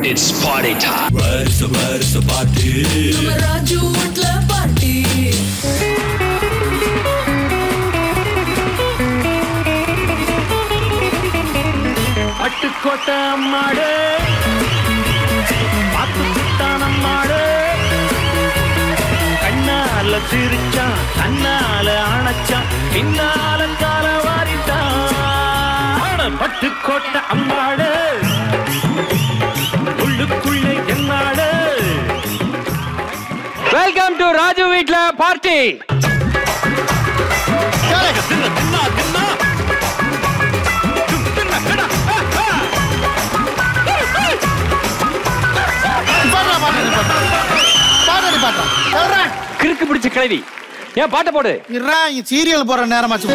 It's party time. வருஷ வருஷ பாட்டு நம்ம ராஜு வீட்ல பார்ட்டி பட்டுக்கோட்டை அம்மாடு பார்த்து சுட்டான் அம்மாடு கண்ணால சிரிச்சான் கண்ணால அணைச்சான் பின்னால கால வாரிட்டான் பட்டுக்கோட்டை அம்மாடு உள்ளுக்குள்ளே என்னாடு வெல்கம் டு ராஜு வீட்ல பார்ட்டி கிறுக்கு பிடிச்ச கிழவி ஏன் பாட்டை போடு சீரியல் போற நேரமாச்சு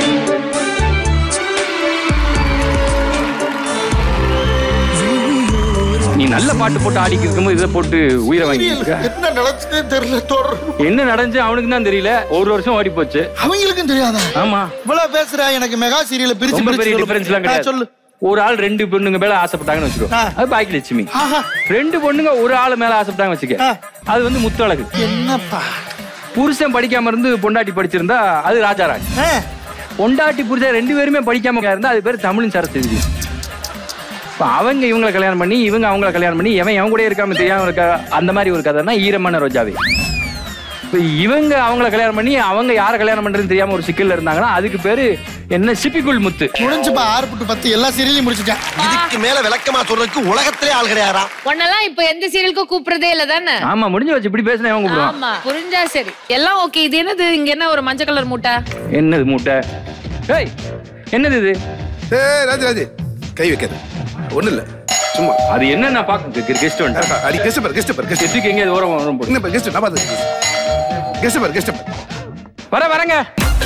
நீ நல்ல பாட்டு போட்டு ஆடிக்கு இருக்கும்போது இதை போட்டு உயிரை வாங்கி என்ன நடந்துச்சு தெரியல தோற என்ன நடந்துச்சு அவனுக்கு தான் தெரியல ஒரு வருஷம் ஓடி போச்சு அவங்களுக்கும் தெரியாதா ஆமா இவ்வளவு பேசுற எனக்கு மெகா சீரியல் பிரிச்சு ரொம்ப பெரிய பிரிச்சு டிஃபரன்ஸ் எல்லாம் ஆ, கிடையாது சொல்லு ஒரு ஆள் ரெண்டு பொண்ணுங்க மேல ஆசைப்பட்டாங்கன்னு வச்சுக்கோ ஆ. அது பாக்கி லட்சுமி ஆஹா ரெண்டு பொண்ணுங்க ஒரு ஆள் மேல ஆசைப்பட்டாங்க வச்சுக்க ஆ. அது வந்து முத்தழகு என்னப்பா புருஷன் படிக்காம இருந்து பொண்டாட்டி படிச்சிருந்தா அது ராஜாராஜ் ஆ, பொண்டாட்டி புருஷன் ரெண்டு பேருமே படிக்காம இருந்தா அது பேர் தமிழும் சரஸ்வதி இப்ப அவங்க இவங்களை கல்யாணம் பண்ணி இவங்க அவங்கள கல்யாணம் பண்ணி எவன் எவன் கூட இருக்காம தெரியாம இருக்க அந்த மாதிரி ஒரு கதைனா ஈரமான ரோஜாவே இப்ப இவங்க அவங்கள கல்யாணம் பண்ணி அவங்க யாரை கல்யாணம் பண்றதுன்னு தெரியாம ஒரு சிக்கல்ல இருந்தாங்கன்னா அதுக்கு பேரு என்ன சிப்பிக்குள் முத்து முடிஞ்சுப்பா ஆறு புட்டு பத்து எல்லா சீரியலையும் முடிச்சுட்டேன் இதுக்கு மேல விளக்கமா சொல்றதுக்கு உலகத்திலே ஆள் கிடையாதா உன்னெல்லாம் இப்ப எந்த சீரியலுக்கும் கூப்பிடுறதே இல்ல தானே ஆமா முடிஞ்சு வச்சு இப்படி பேசினா இவங்க கூப்பிடுவான் ஆமா புரிஞ்சா சரி எல்லாம் ஓகே இது என்னது இங்க என்ன ஒரு மஞ்சள் கலர் மூட்டை என்னது மூட்டை ஏய் என்னது இது ஏய் ராஜு ராஜு கை வைக்காத ஒண்ணு இல்ல சும்மா அது என்ன நான் பாக்க கெஸ்ட் வந்து அடி கெஸ்ட் பாரு கெஸ்ட் பாரு கெஸ்ட் எதுக்கு எங்க ஓரம் ஓரம் போடு. என்ன பாரு கெஸ்ட் நான் பாத்து கெஸ்ட் பாரு கெஸ்ட் பாரு வர வரங்க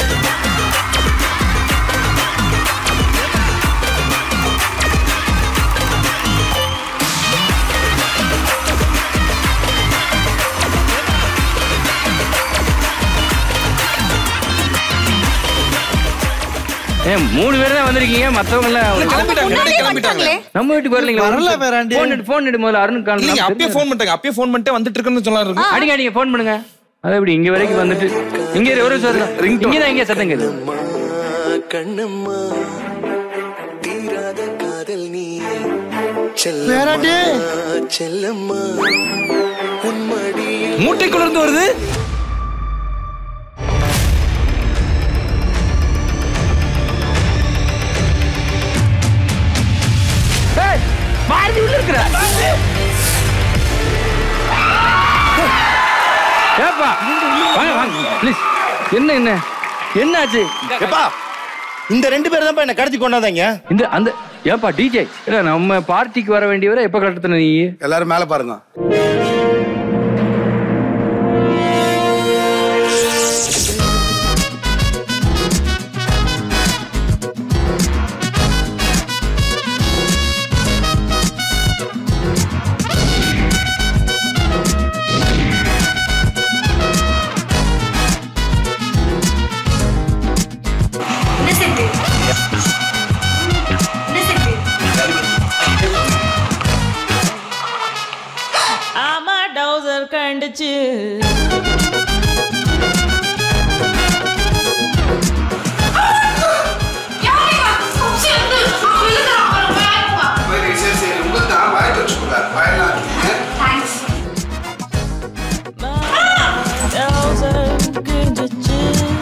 ஏன் மூணு பேர் தான் வந்திருக்கீங்க மத்தவங்க எல்லாம் கிளம்பிட்டாங்க கிளம்பிட்டாங்க நம்ம வீட்டுக்கு வரலீங்களா வரல பேராண்டி. போன் எடுத்து போன் எடுத்து முதல்ல அருண் கால் இல்லைங்க அப்பயே ஃபோன் பண்ணிட்டாங்க அப்பயே ஃபோன் பண்ணிட்டு வந்துட்டு இருக்குன்னு சொல்லாரு அடிங்க அடிங்க போன் பண்ணுங்க அது எப்படி இங்க வரைக்கும் வந்துட்டு இங்க இரு, ஒரு நிமிஷம் ரிங் இங்க தான் இங்க சத்தம் கேக்குது கண்ணம்மா தீராத காதல் நீ பேராண்டி செல்லம்மா உன்மடி மூட்டைக்குள்ள இருந்து வருது ஏய், பாரதி உள்ள இருக்கிற ஏப்பா வாங்க வாங்க ப்ளீஸ் என்ன என்ன என்னாச்சு எப்பா இந்த ரெண்டு பேரும் தான் என்ன கடத்தி கொண்டாதாங்க இந்த அந்த ஏப்பா டிஜே இல்ல நம்ம பார்ட்டிக்கு வர வேண்டியவரை எப்ப கட்டத்தின நீ எல்லாரும் மேல பாருங்க ஆமா டவுசர் கண்டுச்சு டவுசர் கிழிஞ்சிச்சு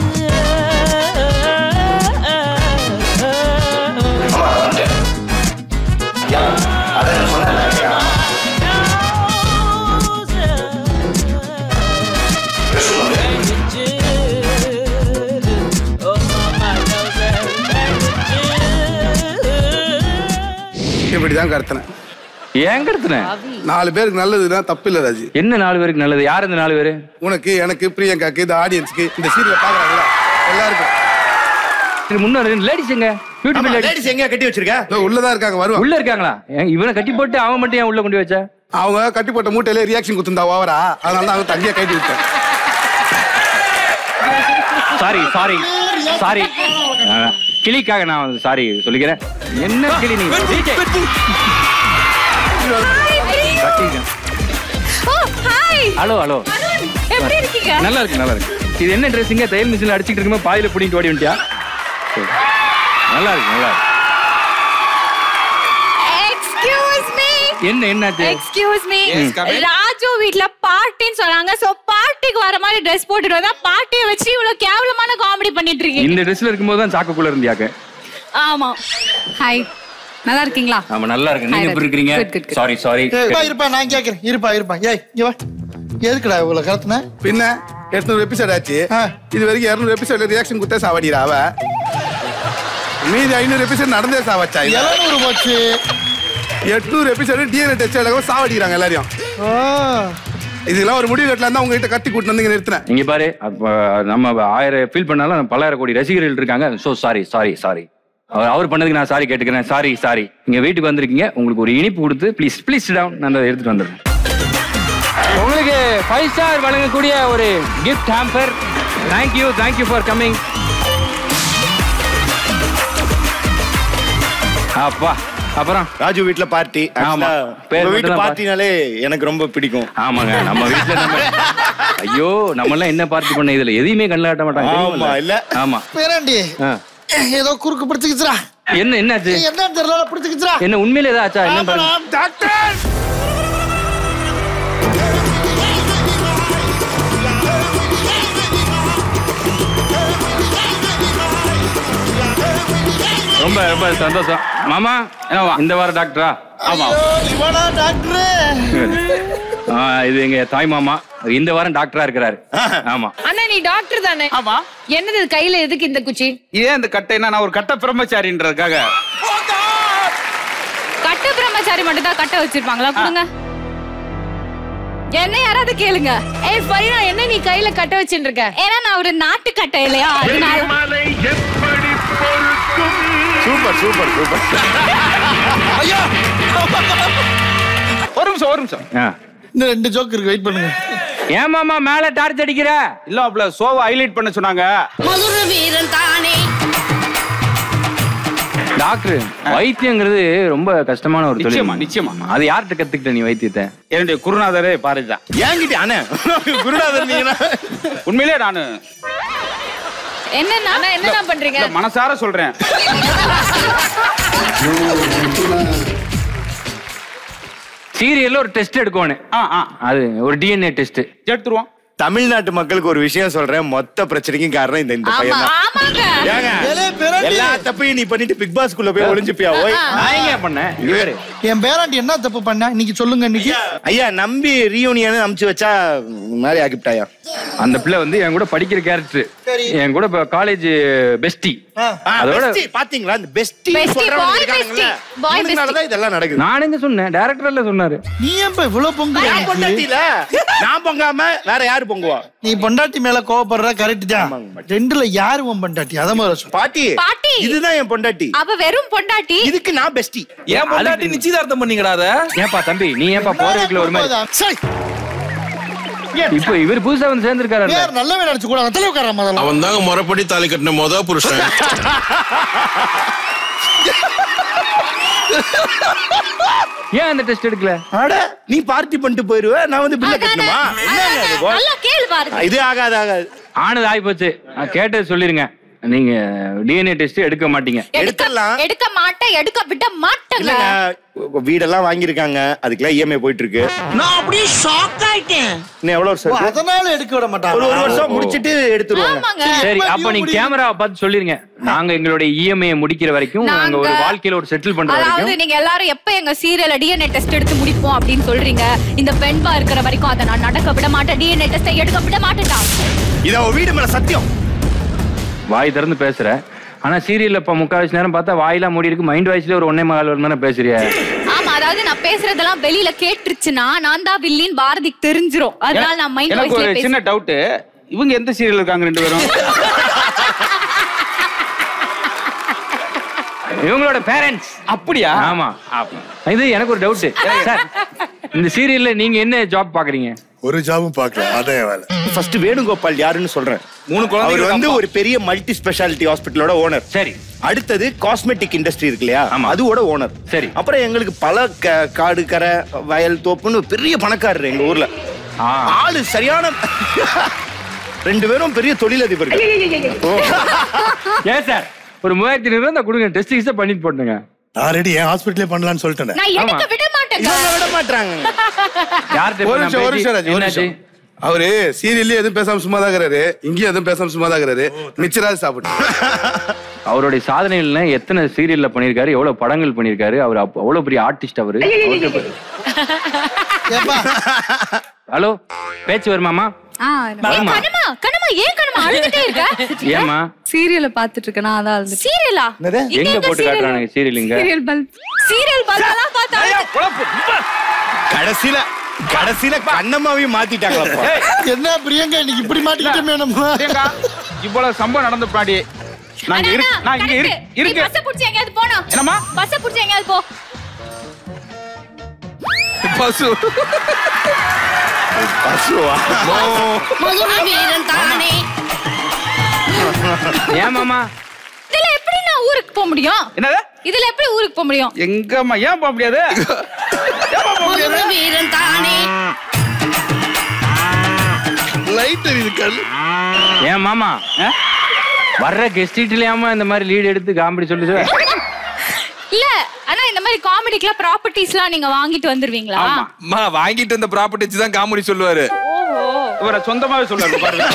இப்படிதான் கருத்தினேன் ஏன் கடத்தின நாலு பேருக்கு நல்லதுன்னா தப்பு இல்ல ராஜு என்ன நாலு பேருக்கு நல்லது யார் இந்த நாலு பேரு உனக்கு எனக்கு பிரியங்காக்கு இந்த ஆடியன்ஸ்க்கு இந்த சீரியல் பாக்குறாங்களா எல்லாருக்கும் இது முன்னாடி லேடிஸ் எங்க பியூட்டிஃபுல் லேடிஸ் லேடிஸ் எங்க கட்டி வச்சிருக்க இதோ உள்ளதா இருக்காங்க வருவாங்க உள்ள இருக்காங்களா ஏன் இவனை கட்டி போட்டு அவன் மட்டும் ஏன் உள்ள கொண்டு வச்சா அவங்க கட்டி போட்ட மூட்டையில ரியாக்ஷன் குத்துந்தா ஓவரா அதனால தான் அவங்க தனியா கட்டி விட்டேன் சாரி சாரி சாரி கிளிக்காக நான் சாரி சொல்லிக்கிறேன் என்ன கிளி நீ DJ. Oh hi hello hello எப்படி இருக்கீங்க நல்லா இருக்கு நல்லா இருக்கு இது என்ன ட்ரெஸ்ஸிங்க தையல் மிஷினில் அடிச்சிட்டு இருக்கும்போது பாதியில பிடிங்கிட்டு ஓடி வந்துட்டியா சரி. நல்லா இருக்கு நல்லா இருக்கு எக்ஸ்கியூஸ் மீ என்ன என்னாச்சு excuse me Yes, come in. Raju வீட்ல பார்ட்டின்னு சொன்னாங்க சோ பார்ட்டிக்கு வர மாதிரி ட்ரெஸ் போட்டுட்டு வந்தா பார்ட்டியை வச்சு இவ்வளவு கேவலமான காமெடி பண்ணிட்டு இருக்கீங்க இந்த ட்ரெஸ்ல இருக்கும்போது தான் சாக்குக்குள்ள இருந்தியாக்க ஆமா ஹாய் நல்லா இருக்கீங்களா ஆமா நல்லா இருக்கு நீங்க Hi, எப்படி இருக்கிறீங்க Good, good, good. Sorry sorry இருப்பா இருப்பா நான் கேக்குறேன் இருப்பா இருப்பா ஏய் இங்க வா எதுக்குடா இவ்வளவு கருத்துன பின்ன எட்நூறு எபிசோட் ஆச்சு ஆ. இது வரைக்கும் இரநூறு எபிசோட்ல ரியாக்ஷன் கொடுத்தா சாவடிடா அவ மீதி ஐநூறு எபிசோட் நடந்தே சாவச்சா இல்ல எழுநூறு போச்சு எட்நூறு எபிசோடு டிஎன்ஏ டெஸ்ட் எடுக்க சாவடிக்கிறாங்க எல்லாரையும் ஓ இதெல்லாம் ஒரு முடிவு கட்டலாம் தான் உங்ககிட்ட கத்தி கூட்டு வந்து இங்க நிறுத்தினேன் இங்க பாரு அப்ப நம்ம ஆயிரம் ஃபீல் பண்ணாலும் பல்லாயிரம் கோடி ரசிகர்கள் இருக்காங்க சோ சாரி சாரி சாரி அவர் அவர் பண்ணதுக்கு நான் சாரி கேட்டுக்கிறேன் சாரி சாரி நீங்க வீட்டுக்கு வந்திருக்கீங்க உங்களுக்கு ஒரு இனிப்பு கொடுத்து ப்ளீஸ் ப்ளீஸ் டவுன் நான் அதை எடுத்துட்டு வந்துடுறேன் உங்களுக்கு ஃபைவ் ஸ்டார் வழங்கக்கூடிய ஒரு gift hamper thank you thank you for coming அப்பா அப்புறம் ராஜு வீட்ல பார்ட்டி ஆமா. பேர் உங்க வீட்டு மட்டும்தான் பார்ட்டினாலே எனக்கு ரொம்ப பிடிக்கும் ஆமாங்க நம்ம வீட்டுல நம்ம ஐயோ நம்ம எல்லாம் என்ன பார்ட்டி பண்ண இதுல எதையுமே கண்ணில் காட்ட மாட்டாங்க ஆமா தெரியுமில்ல? இல்ல ஆமா பேராண்டி ஆ. ஏதோ குறுக்கு பிடிச்சுக்கிச்சுரா என்ன என்னாச்சு என்ன தெரியல பிடிச்சுக்கிச்சுரா என்ன உண்மையில ஏதாச்சா என்ன பாருங்க டாக்டர் ரொம்ப ரொம்ப சந்தோஷம் மாமா என்னவா இந்த வாரம் டாக்டரா ஆமா இவனா டாக்டர் ஆ, இது எங்க தாய் மாமா இந்த வாரம் டாக்டரா இருக்கிறாரு ஆமா அண்ணா நீ டாக்டர் தானே ஆமா என்னது இது கையில எதுக்கு இந்த குச்சி ஏன் இந்த கட்டைன்னா நான் ஒரு கட்ட பிரம்மச்சாரின்றதுக்காக கட்ட பிரம்மச்சாரி மட்டும் தான் கட்ட வச்சிருப்பாங்களா கொடுங்க என்ன யாராவது கேளுங்க ஏய் ஃபரீனா என்ன நீ கையில கட்ட வச்சுட்டு இருக்க ஏன்னா நான் ஒரு நாட்டு கட்டை இல்லையா அதனால மலை எப்படி பொறுக்கும் சூப்பர் சூப்பர் சூப்பர் ஒரு நிமிஷம் ஒரு நிமிஷம் ஆ. இந்த ரெண்டு ஜோக் இருக்கு வெயிட் பண்ணுங்க ஏன் மாமா மேல டார்ச் அடிக்கிற இல்ல அப்பல சோவை ஹைலைட் பண்ண சொன்னாங்க மதுர வீரன் தானே டாக்டர் வைத்தியங்கிறது ரொம்ப கஷ்டமான ஒரு நிச்சயமா தொழில் நிச்சயமா அது யார்கிட்ட கத்துக்கிட்ட நீ வைத்தியத்தை என்னுடைய குருநாதரே பாரதிதான் ஏங்கிட்ட அண்ணே குருநாதர் நீங்க உண்மையிலே நானு என்னன்னா அண்ணா, என்னண்ணா பண்றீங்க இல்ல, மனசார சொல்றேன் சீரியல்ல ஒரு டெஸ்ட் எடுக்கணும் ஆ ஆ அது ஒரு டிஎன்ஏ டெஸ்ட் எடுத்துருவோம் தமிழ்நாட்டு மக்களுக்கு ஒரு விஷயம் சொல்றேன் மொத்த பிரச்சனைக்கும் காரணம் இந்த இந்த பையன் தான் ஆமாங்க ஏங்க எல்லா தப்பையும் நீ பண்ணிட்டு பிக் பாஸ்க்குள்ள போய் ஒளிஞ்சுப்பியா ஓய் நான் எங்க பண்ணேன் இவரு என் பேராண்டி என்ன தப்பு பண்ண இன்னைக்கு சொல்லுங்க இன்னைக்கு ஐயா நம்பி ரீயூனியன் அமுச்சு வச்சா இந்த மாதிரி ஆக்கிவிட்டாயா அந்த பிள்ளை வந்து என் கூட படிக்கிற கேரக்டர் என் கூட காலேஜ் பெஸ்டி அதோட பாத்தீங்களா இந்த பெஸ்டி Bestie, சொல்றவங்க boy இருக்காங்கல்ல bestie, boy இவனுங்களாலதான் இதெல்லாம் நடக்குது நான் எங்க சொன்னேன் டேரக்டர்ல சொன்னாரு நீ ஏன் இவ்வளவு பொங்கு நான் பொண்டாட்டில நான் பொங்காம வேற யாரு பொங்குவா நீ பொண்டாட்டி மேல கோவப்படுற கரெக்ட் தான் ரெண்டுல யாரு உன் பொண்டாட்டி அத முதல்ல சொல்லு பாட்டி பாட்டி. இதுதான் என் பொண்டாட்டி அவ வெறும் பொண்டாட்டி இதுக்கு நான் பெஸ்டி ஏன் பொண்டாட்டி நிச்சயதார்த்தம் பண்ணீங்கடா அத ஏன்பா தம்பி நீ ஏன்பா போற வீட்டுல ஒரு மாதிரி சை, இப்ப இவர் புதுசா வந்து சேர்ந்திருக்காரு யார் நல்லவே நினைச்சு கூட தலைவர் உட்கார முதல்ல அவன் தாங்க முறைப்படி தாலி கட்டின மொத புருஷன் ஏன் அந்த டெஸ்ட் எடுக்கல அட நீ பார்ட்டி பண்ணிட்டு போயிருவ நான் வந்து பில்ல கட்டணுமா என்னங்க இது? நல்லா கேளு பாருங்க இது ஆகாது ஆகாது ஆனது ஆகி போச்சு நான் கேட்டது சொல்லிருங்க நீங்க டிஎன்ஏ டெஸ்ட் எடுக்க மாட்டீங்க எடுத்துடலாம். எடுக்க எடுக்க மாட்டேன் எடுக்க விட மாட்டேங்க இல்லங்க வீடெல்லாம் வாங்கியிருக்காங்க அதுக்கெல்லாம் இஎம்ஐ போயிட்டு இருக்கு நான் அப்படியே ஷாக் ஆயிட்டேன் இன்னும் எவ்வளவு வருஷம் ஓ, இருக்கு? அதனால எடுக்க விட ஒரு மாட்டாங்க ஒரு வருஷம் முடிச்சிட்டு எடுத்துருவாங்க ஆமாங்க சரி எப்ப அப்ப due நீங்க முடியுது? கேமராவை பார்த்து சொல்லிருங்க நாங்க எங்களுடைய இஎம்ஐ முடிக்கிற வரைக்கும் நாங்க ஒரு நாங்க- வாழ்க்கையில ஒரு செட்டில் பண்ற அதாவது வரைக்கும் நீங்க எல்லாரும் எப்ப எங்க சீரியல டிஎன்ஏ டெஸ்ட் எடுத்து முடிப்போம் அப்படின்னு சொல்றீங்க இந்த பெண்பா இருக்கிற வரைக்கும் அதை நான் நடக்க விட மாட்டேன் டிஎன்ஏ டெஸ்ட் எடுக்க விட மாட்டேன்டா இத அவ வீடு மேல சத்தியம் வாய் திறந்து பேசுற ஆனா சீரியல்ல இப்ப முக்காவாசி நேரம் பார்த்தா வாயெல்லாம் மூடி இருக்கு மைண்ட் வாய்ஸ்ல ஒரு ஒன்னே மகால் வரும் தானே பேசுறிய ஆமா அதாவது நான் பேசுறதெல்லாம் வெளியில கேட்டுருச்சுன்னா நான் தான் வில்லின்னு பாரதிக்கு தெரிஞ்சிரும் அதனால நான் மைண்ட் எனக்கு ஒரு வாய்ஸ்ல சின்ன பேசுறேன் டவுட் இவங்க எந்த சீரியல் இருக்காங்க ரெண்டு பேரும் இவங்களோட பேரண்ட்ஸ் அப்படியா ஆமா ஆமா. இது எனக்கு ஒரு டவுட் சார் இந்த சீரியல்ல நீங்க என்ன ஜாப் பாக்குறீங்க ஒரு ஜாபும் பார்க்கல அதான் என் வேலை ஃபர்ஸ்ட் வேணுகோபால் யாருன்னு சொல்றேன் மூணு குழந்தைங்க அவர் வந்து இருக்காப்பா. ஒரு பெரிய மல்டி ஸ்பெஷாலிட்டி ஹாஸ்பிட்டலோட ஓனர் சரி அடுத்தது காஸ்மெட்டிக் இண்டஸ்ட்ரி இருக்கு இல்லையா அதுவோட ஓனர் சரி அப்புறம் எங்களுக்கு பல க- காடு கரை வயல் தோப்புன்னு பெரிய பணக்காரர் எங்க ஊர்ல ஆளு சரியான ரெண்டு பேரும் பெரிய தொழிலதிபர்கள் ஏன் சார் ஒரு மூவாயிரத்தி ஐநூறு ரூபா கொடுங்க டெஸ்ட் கிஸ்ட் பண்ணிட்டு போட்டுங்க நான் ரெடி என் ஹாஸ்பிட்டலே பண்ணலாம்னு சொல்லிட்டேன் நான் எடுக்க விட மாட்டேன் இவங்க விட மாட்டாங்க யார்கிட்ட ஒரு நிமிஷம் ஒரு நிமிஷம் ராஜ், ஒரு என்னாச்சு? நிமிஷம் அவரு சீரியல்ல எதுவும் பேசாம சும்மா தான் இருக்கிறாரு இங்கேயும் எதுவும் பேசாம சும்மா தான் இருக்கிறாரு மிச்சராது சாப்பிட்டு அவருடைய சாதனைகள்ல எத்தனை சீரியல்ல பண்ணிருக்காரு எவ்வளவு படங்கள் பண்ணிருக்காரு அவர் அப்ப- அவ்வளவு பெரிய ஆர்டிஸ்ட் அவரு ஹலோ பேச்சு வருமாமா ஆ, ஏய், கண்ணம்மா கண்ணம்மா ஏன் கண்ணம்மா அழுதுட்டே இருக்க ஏமா சீரியலை பாத்துட்டு இருக்கேன் நான் அதான் அழுது சீரியலா எங்க போட்டு காட்டுறானுங்க சீரியல் இங்க சீரியல் பல்ப் சீரியல் பல்பெல்லாம் பார்த்தா கடைசியில கடைசியில கண்ணம்மாவையும் மாத்திட்டாங்களா என்ன பிரியங்கா இன்னைக்கு இப்படி மாட்டிக்கிட்டோமே நம்ம பிரியங்கா, இவ்வளவு சம்பவம் நடந்த பின்னாடி நான் இங்க இருக்கு நான் இங்க இருக்கு இருக்கு பஸ் புடிச்சு எங்கயாவது போணும் என்னம்மா? பஸ் புடிச்சு எங்கயாவது போ பசு பசுவா மதுரை வீரன் தானே ஏன் மாமா இதுல எப்படி நான் ஊருக்கு போக முடியும் என்னது இதுல எப்படி ஊருக்கு போக முடியும் எங்கம்மா ஏன் போக முடியாது மதுரை வீரன் தானே லைட் எரியுது கல் ஏன் மாமா வர்ற கெஸ்ட் இல்லாம இந்த மாதிரி லீட் எடுத்து காமெடி சொல்லி இல்ல ஆனா இந்த மாதிரி காமெடிக்குலாம் ப்ராப்பர்ட்டிஸ்லாம் நீங்க வாங்கிட்டு வந்துருவீங்களா அம்மா வாங்கிட்டு வந்த ப்ராப்பர்ட்டி தான் காமெடி சொல்லுவாரு இவரை சொந்தமாவே சொல்லுவாரு பாருங்க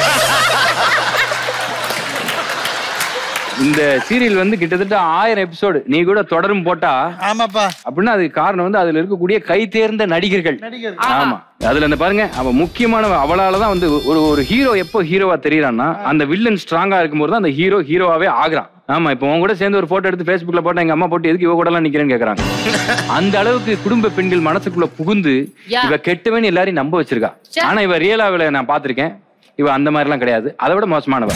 இந்த சீரியல் வந்து கிட்டத்தட்ட ஆயிரம் எபிசோடு நீ கூட தொடரும் போட்டா ஆமாப்பா அப்படின்னா அதுக்கு காரணம் வந்து அதுல இருக்கக்கூடிய கை தேர்ந்த நடிகர்கள் ஆமா அதுல அந்த பாருங்க அவ முக்கியமான அவளாலதான் வந்து ஒரு ஒரு ஹீரோ எப்போ ஹீரோவா தெரியறான்னா அந்த வில்லன் ஸ்ட்ராங்கா இருக்கும்போது தான் அந்த ஹீரோ ஹீரோவாவே ஆகுறான் ஆமா இப்போ உன் கூட சேர்ந்து ஒரு போட்டோ எடுத்து Facebookல போட்டா எங்க அம்மா போட்டு எதுக்கு இவ கூட எல்லாம் நிக்கிறேன்னு கேக்குறாங்க அந்த அளவுக்கு குடும்ப பெண்கள் மனசுக்குள்ள புகுந்து Yeah. இவ கெட்டவன் எல்லாரையும் நம்ப வச்சிருக்கா சே. ஆனா இவ ரியலாவில நான் பாத்திருக்கேன் இவ அந்த மாதிரி எல்லாம் கிடையாது அதை விட மோசமானவ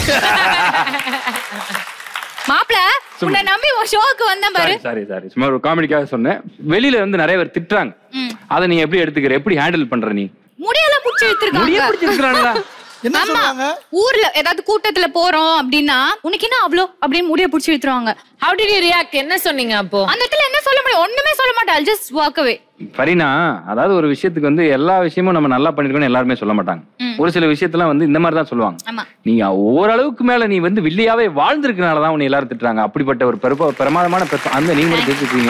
மாப்பிள உன்னை நம்பி உன் ஷோக்கு வந்தேன் பாரு சாரி சாரி சாரி சும்மா ஒரு காமெடிக்காக சொன்னேன் வெளியில வந்து நிறைய பேர் திட்டுறாங்க ம். அதை நீ எப்படி எடுத்துக்கிற எப்படி ஹேண்டில் பண்ற நீ முடியெல்லாம் புடிச்சு முடிய எடுத்துருக்காங்க பிடிச்சி இருக்கிறாங்களா என்ன ஆமா சொல்றாங்க ஊர்ல ஏதாவது கூட்டத்துல போறோம் அப்படின்னா உனக்கு என்ன அவ்வளோ அப்படின்னு முடிய புடிச்சு எடுத்துருவாங்க ஹவு டிட் யூ ரியாக்ட் என்ன சொன்னீங்க அப்போ அந்த இடத்துல என்ன சொல்ல முடியும் ஒண்ணுமே சொல்ல மாட்டேன் ஜஸ்ட் வாக் அவே ஃபரினா அதாவது ஒரு விஷயத்துக்கு வந்து எல்லா விஷயமும் நம்ம நல்லா பண்ணிருக்கோம்னு எல்லாருமே சொல்ல மாட்டாங்க ம். ஒரு சில விஷயத்தெல்லாம் வந்து இந்த மாதிரி தான் சொல்லுவாங்க ஆமா நீ ஓரளவுக்கு மேல நீ வந்து வில்லியாவே வாழ்ந்திருக்கனால தான் உன்னை எல்லாரும் திட்டுறாங்க அப்படிப்பட்ட ஒரு பெருப்ப பிரமாதமான பெருப்ப அந்த நீங்க மட்டும் தெரிஞ்சுக்கிறீங்க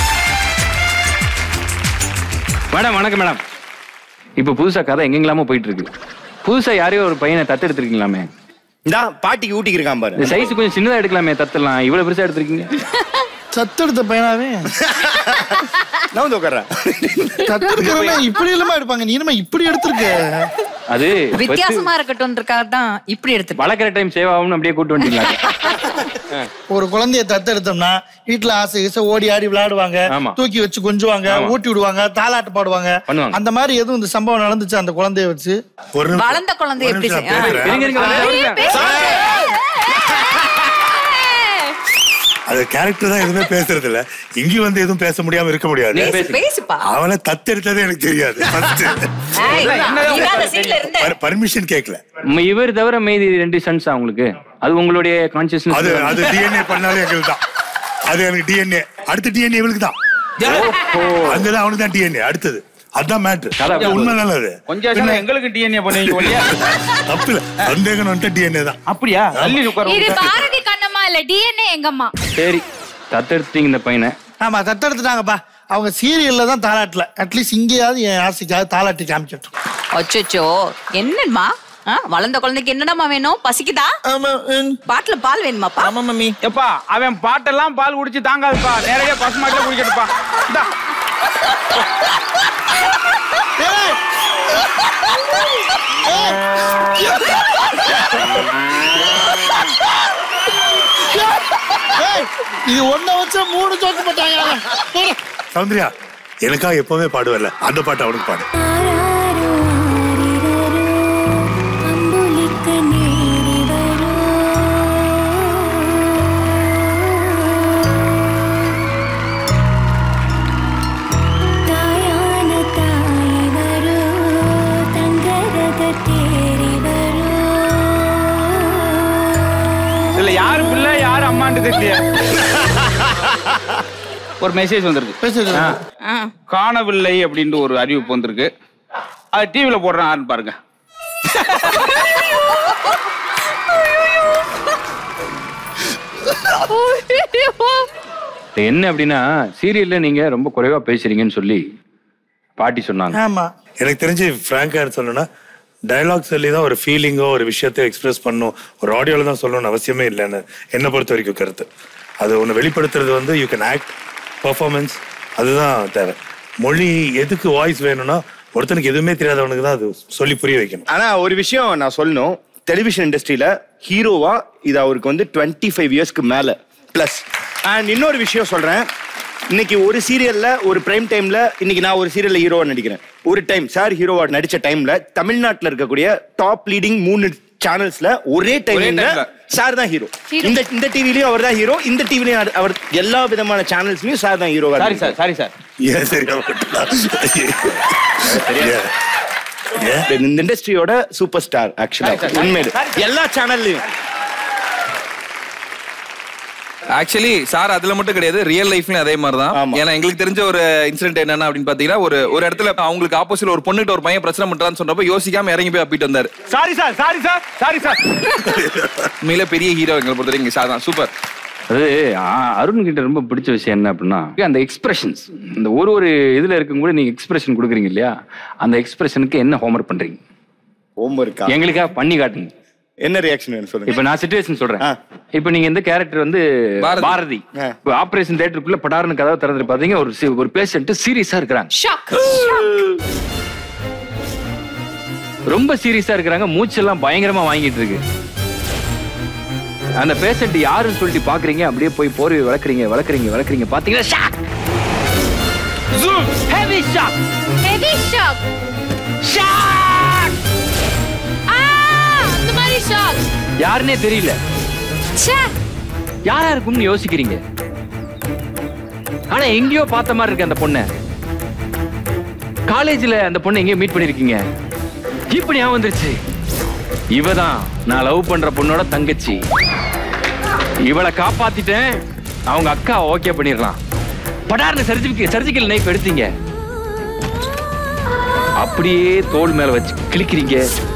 மேடம் வணக்கம் மேடம் இப்போ புதுசா கதை எங்கெங்கலாமோ போயிட்டு இருக்கு புதுசா யாரையோ ஒரு பையனை தத்தெடுத்திருக்கீங்களாமே இந்தா பாட்டிக்கு ஊட்டிக்கு இருக்கான் பாரு இந்த சைஸ் கொஞ்சம் சின்னதா எடுக்கலாமே தத்தலாம் இவ்வளவு பெருசா எடுத்திருக்கீங்க சத்தெடுத்த பையனாவே நான் வந்து உட்கார்றேன் சத்தெடுக்கிறவங்க இப்படி இல்லாம எடுப்பாங்க நீ என்னமா இப்படி எடுத்திருக்க அது வித்தியாசமா இருக்கட்டும்ன்றக்காக தான் இப்படி எடுத்து வளர்க்குற டைம் சேவ் ஆகும்னு அப்படியே கூட்டு வந்துட்டீங்களா ஒரு குழந்தைய தத்தெடுத்தோம்னா வீட்டுல ஆசை ஈசை ஓடி ஆடி விளையாடுவாங்க ஆமா. தூக்கி வச்சு கொஞ்சுவாங்க ஆமா. ஊட்டி விடுவாங்க தாலாட்டு பாடுவாங்க பண்ணுவாங்க. அந்த மாதிரி எதுவும் இந்த சம்பவம் நடந்துச்சு அந்த குழந்தைய வச்சு ஒரு வளர்ந்த குழந்தை எப்படி நிமிஷம் செய்ய- பேசுறேன். இருங்க, இருங்க, வரேன், வரேன். அது கேரக்டர் தான் எதுவுமே பேசுறது இல்ல இங்க வந்து எதுவும் பேச முடியாம இருக்க முடியாது நீங்க பேசுங்க. பேசுப்பா அவனை தத்தெடுத்ததே எனக்கு தெரியாது ஏய், நீதான் அந்த சீன்ல இருந்த பர்மிஷன் கேட்கல ம- இவர் தவிர மீதி ரெண்டு சன்ஸ் உங்களுக்கு அது உங்களுடைய அது கான்சியஸ்னஸ் அது டிஎன்ஏ பண்ணாலே எங்களுக்கு தான் அது எனக்கு டிஎன்ஏ அடுத்த டிஎன்ஏ இவளுக்கு தான் அங்கதான் அவனுக்கு தான் டிஎன்ஏ அடுத்தது அதான் மேட்ரு உண்மை நல்லது கொஞ்சம் நேரம் எங்களுக்கு டிஎன்ஏ பண்ணுவீங்க ஒல்லியா தப்பு இல்ல சந்தேகம் வந்துட்டு டிஎன்ஏ தான் அப்படியா தள்ளி உட்கார இது பாரதி கண்ணம்மா இல்ல டிஎன்ஏ எங்கம்மா சரி தத்தெடுத்தீங்க இந்த பையனை ஆமா தத்தெடுத்துட்டாங்கப்பா அவங்க சீரியல்ல தான் தாலாட்டல அட்லீஸ்ட் இங்கேயாவது என் ஆசைக்காவது தாலாட்டி காமிக்கட்டும் அச்சோ என்னம்மா ஆ, வளர்ந்த குழந்தைக்கு என்னடாமா வேணும் பசிக்குதா பாட்டுல பால் வேணுமாப்பா ஆமா மம்மி எப்பா அவன் பாட்டெல்லாம் பால் குடிச்சு தாங்காதுப்பா நேரடியா பசுமாட்டில குடிக்கட்டுப்பா இந்தா. ஏய்! ஏய், இது ஒன்ன வச்சா மூணு ஜோக்கு போட்டாங்க போடு. சௌந்தர்யா எனக்காக எப்பவுமே பாடுவல்ல அந்த பாட்டு அவனுக்கு பாடு தாயான தாய் வரோ தங்க ஒரு மெசேஜ் வந்திருக்கு ஆ. காணவில்லை அப்படின்ட்டு ஒரு அறிவிப்பு வந்திருக்கு அது டிவியில போடுறேன் ஆன்னு பாருங்க இது என்ன அப்படின்னா சீரியல்ல நீங்க ரொம்ப குறைவா பேசுறீங்கன்னு சொல்லி பாட்டி சொன்னாங்க ஆமா எனக்கு தெரிஞ்சு ஃப்ராங்கா சொல்லணும்னா டயலாக் சொல்லி தான் ஒரு ஃபீலிங்கோ ஒரு விஷயத்தை எக்ஸ்பிரஸ் பண்ணும் ஒரு ஆடியோல தான் சொல்லணும்னு அவசியமே இல்லைன்னு என்னை பொறுத்த வரைக்கும் கருத்து அது ஒன்று வெளிப்படுத்துறது வந்து யூ கேன் ஆக்ட் பர்ஃபார்மன்ஸ் அதுதான் தேவை மொழி எதுக்கு வாய்ஸ் வேணும்னா ஒருத்தனுக்கு எதுவுமே தெரியாதவனுக்கு தான் அது சொல்லி புரிய வைக்கணும் ஆனா ஒரு விஷயம் நான் சொல்லணும் டெலிவிஷன் இண்டஸ்ட்ரியில ஹீரோவா இது அவருக்கு வந்து டுவெண்ட்டி ஃபைவ் இயர்ஸ்க்கு மேல பிளஸ் அண்ட் இன்னொரு விஷயம் சொல்றேன் இன்னைக்கு ஒரு சீரியல்ல ஒரு பிரைம் டைம்ல இன்னைக்கு நான் ஒரு சீரியல்ல ஹீரோவா நடிக்கிறேன் ஒரு டைம் சார் ஹீரோவா நடிச்ச டைம்ல தமிழ்நாட்டுல இருக்கக்கூடிய டாப் லீடிங் மூணு சேனல்ஸ்ல ஒரே டைம்ல timeல. சார் தான் ஹீரோ இந்த இந்த டிவிலயும் அவர் தான் ஹீரோ இந்த டிவிலயும் அவர் எல்லா விதமான சேனல்ஸ்லயும் சார் தான் ஹீரோவா சாரி சார் சாரி சார் ஏன் சரியா இந்த இண்டஸ்ட்ரியோட சூப்பர் ஸ்டார் ஆக்சுவலா Sorry, sir. உண்மையில எல்லா சேனல்லையும் ஆக்சுவலி சார் அதுல மட்டும் கிடையாது ரியல் லைஃப்லயும் அதே மாதிரி தான் ஏன்னா எங்களுக்கு தெரிஞ்ச ஒரு இன்சிடென்ட் என்னன்னா அப்படின்னு பாத்தீங்கன்னா ஒரு ஒரு இடத்துல அவங்களுக்கு ஆப்போசிட்ல ஒரு பொண்ணுகிட்ட ஒரு பையன் பிரச்சனை பண்றான்னு சொன்னப்போ யோசிக்காம இறங்கி போய் அப்பிட்டு வந்தாரு sorry sir sorry sir sorry sir உண்மையில பெரிய ஹீரோ எங்களை பொறுத்த வரைக்கும் சார் தான் சூப்பர் அது ஆ- அருண் கிட்ட ரொம்ப பிடிச்ச விஷயம் என்ன அப்படின்னா அந்த எக்ஸ்பிரஷன்ஸ் இந்த ஒரு ஒரு இதுல இருக்கும் கூட நீங்க எக்ஸ்பிரஷன் கொடுக்குறீங்க இல்லையா அந்த எக்ஸ்பிரஷனுக்கு என்ன ஹோம்ஒர்க் பண்றீங்க ஹோம்ஒர்க்கா எங்களுக்காக பண்ணி காட்டுங்க என்ன ரியாக்ஷன் வேணும் சொல்லுங்க இப்ப நான் சுச்சுவேஷன் சொல்றேன் இப்ப நீங்க இந்த கேரக்டர் வந்து பாரதி. பாரதி இப்ப ஆபரேஷன் தியேட்டருக்குள்ள படார்னு கதவை திறந்துட்டு பாத்தீங்க ஒரு சி- ஒரு பேஷண்ட் சீரியஸா இருக்கிறாங்க ஷாக் ரொம்ப சீரியஸா இருக்கிறாங்க மூச்செல்லாம் பயங்கரமா வாங்கிட்டு இருக்கு அந்த பேஷண்ட் யாருன்னு சொல்லிட்டு பாக்குறீங்க அப்படியே போய் போர்வை வளர்க்குறீங்க வளர்க்குறீங்க வளர்க்குறீங்க பாத்தீங்கன்னா shock heavy shock heavy shock shock அந்த மாதிரி ஷாக் யாருன்னே தெரியல ச்சே யாரா இருக்கும்னு யோசிக்கிறீங்க ஆனா எங்கேயோ பார்த்த மாதிரி இருக்கு அந்த பொண்ணை காலேஜ்ல அந்த பொண்ணை எங்கேயோ மீட் பண்ணிருக்கீங்க இப்ப ஞாபகம் வந்துருச்சு இவதான் நான் லவ் பண்ற பொண்ணோட தங்கச்சி இவளை காப்பாத்திட்டேன் அவங்க அக்கா ஓகே பண்ணிடலாம் படார்னு சர்ஜிக்கல் சர்ஜிக்கல் நைஃப் எடுத்தீங்க அப்படியே தோல் மேல வச்சு கிளிக்கிறீங்க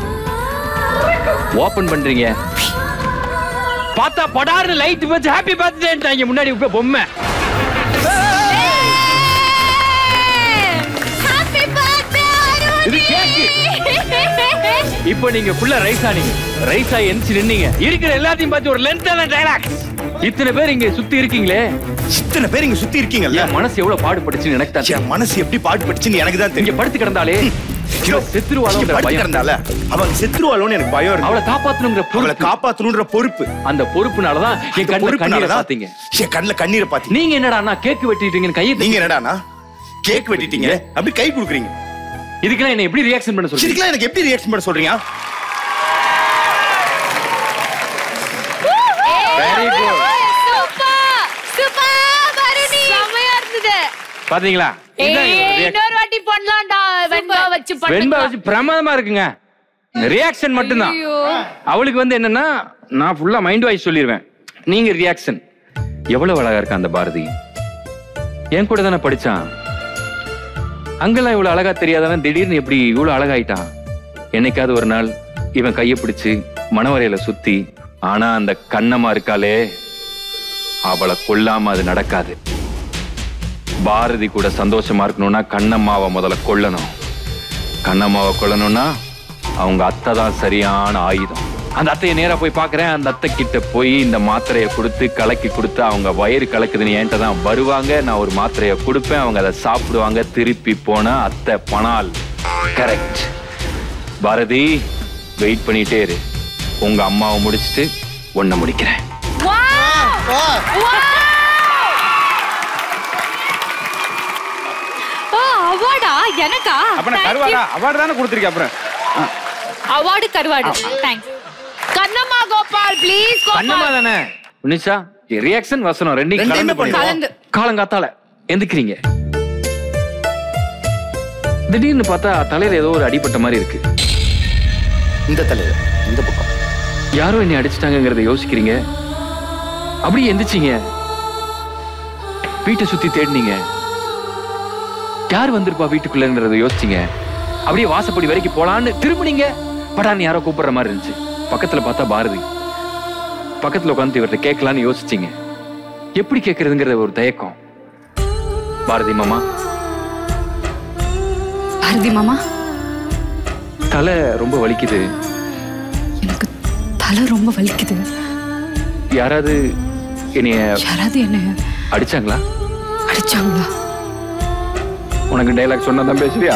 ஓபன் பண்றீங்க பார்த்தா படார்னு லைட் வச்சு ஹாப்பி பர்த்டேன்ட்டாங்க முன்னாடி இப்ப பொம்மை ஹாப்பி பர்த்டே இது கேக்கு இப்போ நீங்க ஃபுல்லா ரைஸ் ஆனீங்க ரைஸ் ஆகி எந்திச்சு நின்னீங்க இருக்கிற எல்லாத்தையும் பார்த்து ஒரு லென்த்தான டைலாக் இத்தனை பேர் இங்க சுத்தி இருக்கீங்களே இத்தனை பேர் இங்க சுத்தி இருக்கீங்கல்ல என் மனசு எவ்வளவு பாடுபட்டுச்சுன்னு எனக்கு தான் என் மனசு எப்படி பாடுபட்டுச்சுன்னு எனக்கு தான் தெரியும் இங்க படுத்து கிடந்தாலே இவ செத்துருவாளோங்கிற படுத்து பயம் கிடந்தால அவன் செத்துருவாளோன்னு எனக்கு பயம் இருக்கு அவளை காப்பாத்தணுங்கிற அவளை பொறுப்பு காப்பாத்தணுன்ற பொறுப்பு அந்த பொறுப்புனாலதான் என் கண்ணுல கண்ணீரை பொறுப்புனாலதான் பாத்தீங்க என் கண்ணுல கண்ணீரை பாத்தீங்க நீங்க என்னடா கேக் வெட்டிட்டீங்கன்னு கையை நீங்க என்னடானா கேக் வெட்டிட்டீங்க அப்படி கை கொடுக்குறீங்க இதுக்கெல்லாம் என்ன எப்படி ரியாக்ஷன் பண்ண சொல்றீங்க இதுக்கெல்லாம் எனக்கு எப்படி ரியாக்ஷன் பண்ண சொல்றீங்க very good super super Bharani செமையா இருந்தது பாத்தீங்களா இதுதான் ஏய் reaction. இன்னொரு வாட்டி பண்ணலாம்டா வெண்பா வச்சு வெண்பா பண்ணுங்க வச்சு பிரமாதமா இருக்குங்க ரியாக்ஷன் மட்டும்தான் ஐயோ. அவளுக்கு வந்து என்னன்னா நான் ஃபுல்லா மைண்ட் வாய்ஸ் சொல்லிடுவேன் நீங்க ரியாக்ஷன் எவ்வளவு அழகா இருக்கா அந்த பாரதி என் கூட தானே படிச்சான் அங்கெல்லாம் இவ்வளவு அழகா தெரியாதவன் திடீர்னு எப்படி இவ்வளவு அழகாயிட்டான் என்னைக்காவது ஒரு நாள் இவன் கையை பிடிச்சு மணவரையில சுத்தி ஆனா அந்த கண்ணம்மா இருக்காளே அவளை கொல்லாம அது நடக்காது பாரதி கூட சந்தோஷமா இருக்கணும்னா கண்ணம்மாவை முதல்ல கொல்லணும் கண்ணம்மாவை கொல்லணும்னா அவங்க அத்தை தான் சரியான ஆயுதம் அந்த அத்தையை நேரா போய் பார்க்கறேன் அந்த அத்தை கிட்ட போய் இந்த மாத்திரையை கொடுத்து கலக்கி கொடுத்து அவங்க வயிறு கலக்குதுன்னு என்கிட்ட தான் வருவாங்க நான் ஒரு மாத்திரையை கொடுப்பேன் அவங்க அதை சாப்பிடுவாங்க திருப்பி போனா அத்தை பணால் கரெக்ட் பாரதி வெயிட் பண்ணிட்டே இரு உங்க அம்மாவை முடிச்சிட்டு ஒன்ன முடிக்கிறேன் ஓ அவார்டா எனக்கா அப்ப நான் கருவாடா அவார்டு தானே கொடுத்துருக்கேன் அப்புறம் அவார்டு கருவாடு தேங்க்ஸ் கண்ணம்மா கோபால் ப்ளீஸ் கண்ணம்மா கோபால் தானே உன்னிஷா ரியாக்ஷன் வசனம் ரெண்டையும் ரெண்டையுமே கலந்து பண்ணுவோம். கலந்து. காலங்காத்தால எந்திக்கிறீங்க திடீர்னு பார்த்தா தலையில ஏதோ ஒரு அடிபட்ட மாதிரி இருக்கு இந்த தலையில இந்த பக்கம் யாரோ என்னை அடிச்சிட்டாங்கங்கறத யோசிக்கிறீங்க அப்படியே எந்திரிச்சிங்க வீட்டை சுத்தி தேடினீங்க யார் வந்திருப்பா வீட்டுக்குள்ளன்றத யோசிச்சீங்க அப்படியே வாசப்படி வரைக்கும் போலான்னு திரும்பினீங்க படான்னு யாரோ கூப்பிடுற மாதிரி இருந்துச்சு பக்கத்துல பார்த்தா பாரதி பக்கத்துல உட்காந்து இவர்கிட்ட கேட்கலான்னு யோசிச்சீங்க எப்படி கேட்கறதுங்கிற ஒரு தயக்கம் பாரதி மாமா பாரதி மாமா தலை ரொம்ப வலிக்குது தலை ரொம்ப வலிக்குது யாராவது என்னைய யாராவது என்ன அடிச்சாங்களா அடிச்சாங்களா உனக்கு டைலாக் சொன்னதான் பேசுவியா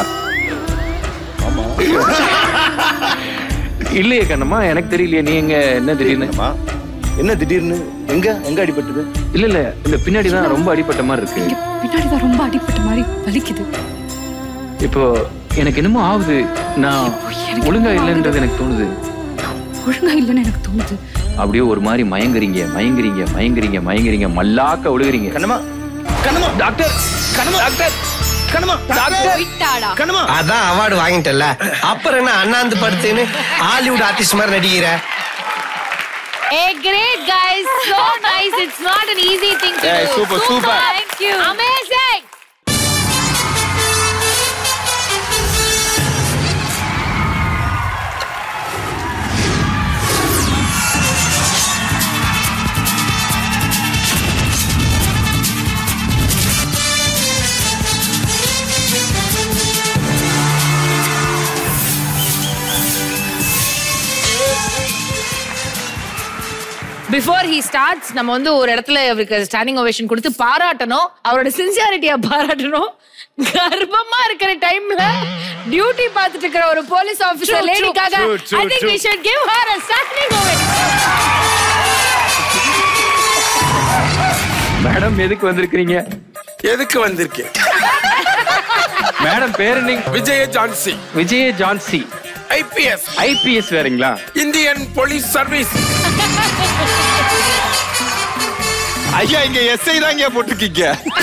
இல்லையே கண்ணம்மா எனக்கு தெரியலையே நீ எங்க என்ன திடீர்னு என்ன திடீர்னு எங்க எங்க அடிபட்டது இல்ல இல்ல இந்த பின்னாடி தான் ரொம்ப அடிபட்ட மாதிரி இருக்கு பின்னாடி தான் ரொம்ப அடிப்பட்ட மாதிரி வலிக்குது இப்போ எனக்கு என்னமோ ஆகுது நான் ஒழுங்கா இல்லைன்றது எனக்கு தோணுது ஒழுங்கா இல்லைன்னு எனக்கு தோணுது அப்படியே ஒரு மாதிரி மயங்குறீங்க மயங்குறீங்க மயங்குறீங்க மயங்குறீங்க மல்லாக்க விழுகுறீங்க கண்ணமா கண்ணமா டாக்டர் கண்ணமா டாக்டர் கண்ணமா விட்டாடா கண்ணமா அதான் அவார்டு வாங்கிட்டல அப்புறம் என்ன அண்ணாந்து படுத்துன்னு ஹாலிவுட் ஆர்டிஸ்ட் மாதிரி நடிக்கிற Hey, great guys. So nice. It's not an easy thing to Yeah, do. super, super. Thank you. Amazing. Before he starts நம்ம வந்து ஒரு இடத்துல அவருக்கு ஸ்டாண்டிங் ஓவேஷன் கொடுத்து பாராட்டணும் அவரோட சின்சியாரிட்டியா பாராட்டணும் கர்ப்பமா இருக்கிற டைம்ல டியூட்டி பார்த்துட்டு இருக்கிற ஒரு போலீஸ் True, ஆபீசர் true. லேடிக்காக True, true, I think we true. Should give her a standing ovation madam எதுக்கு வந்திருக்கீங்க எதுக்கு வந்திருக்கேன் மேடம் பேரு நீங்க விஜய ஜான்சி விஜய ஜான்சி ஐபிஎஸ் ஐபிஎஸ் வேறங்களா இந்தியன் போலீஸ் சர்வீஸ் ஐயா இங்க எஸ்ஐ தான் இங்க போட்டிருக்கீங்க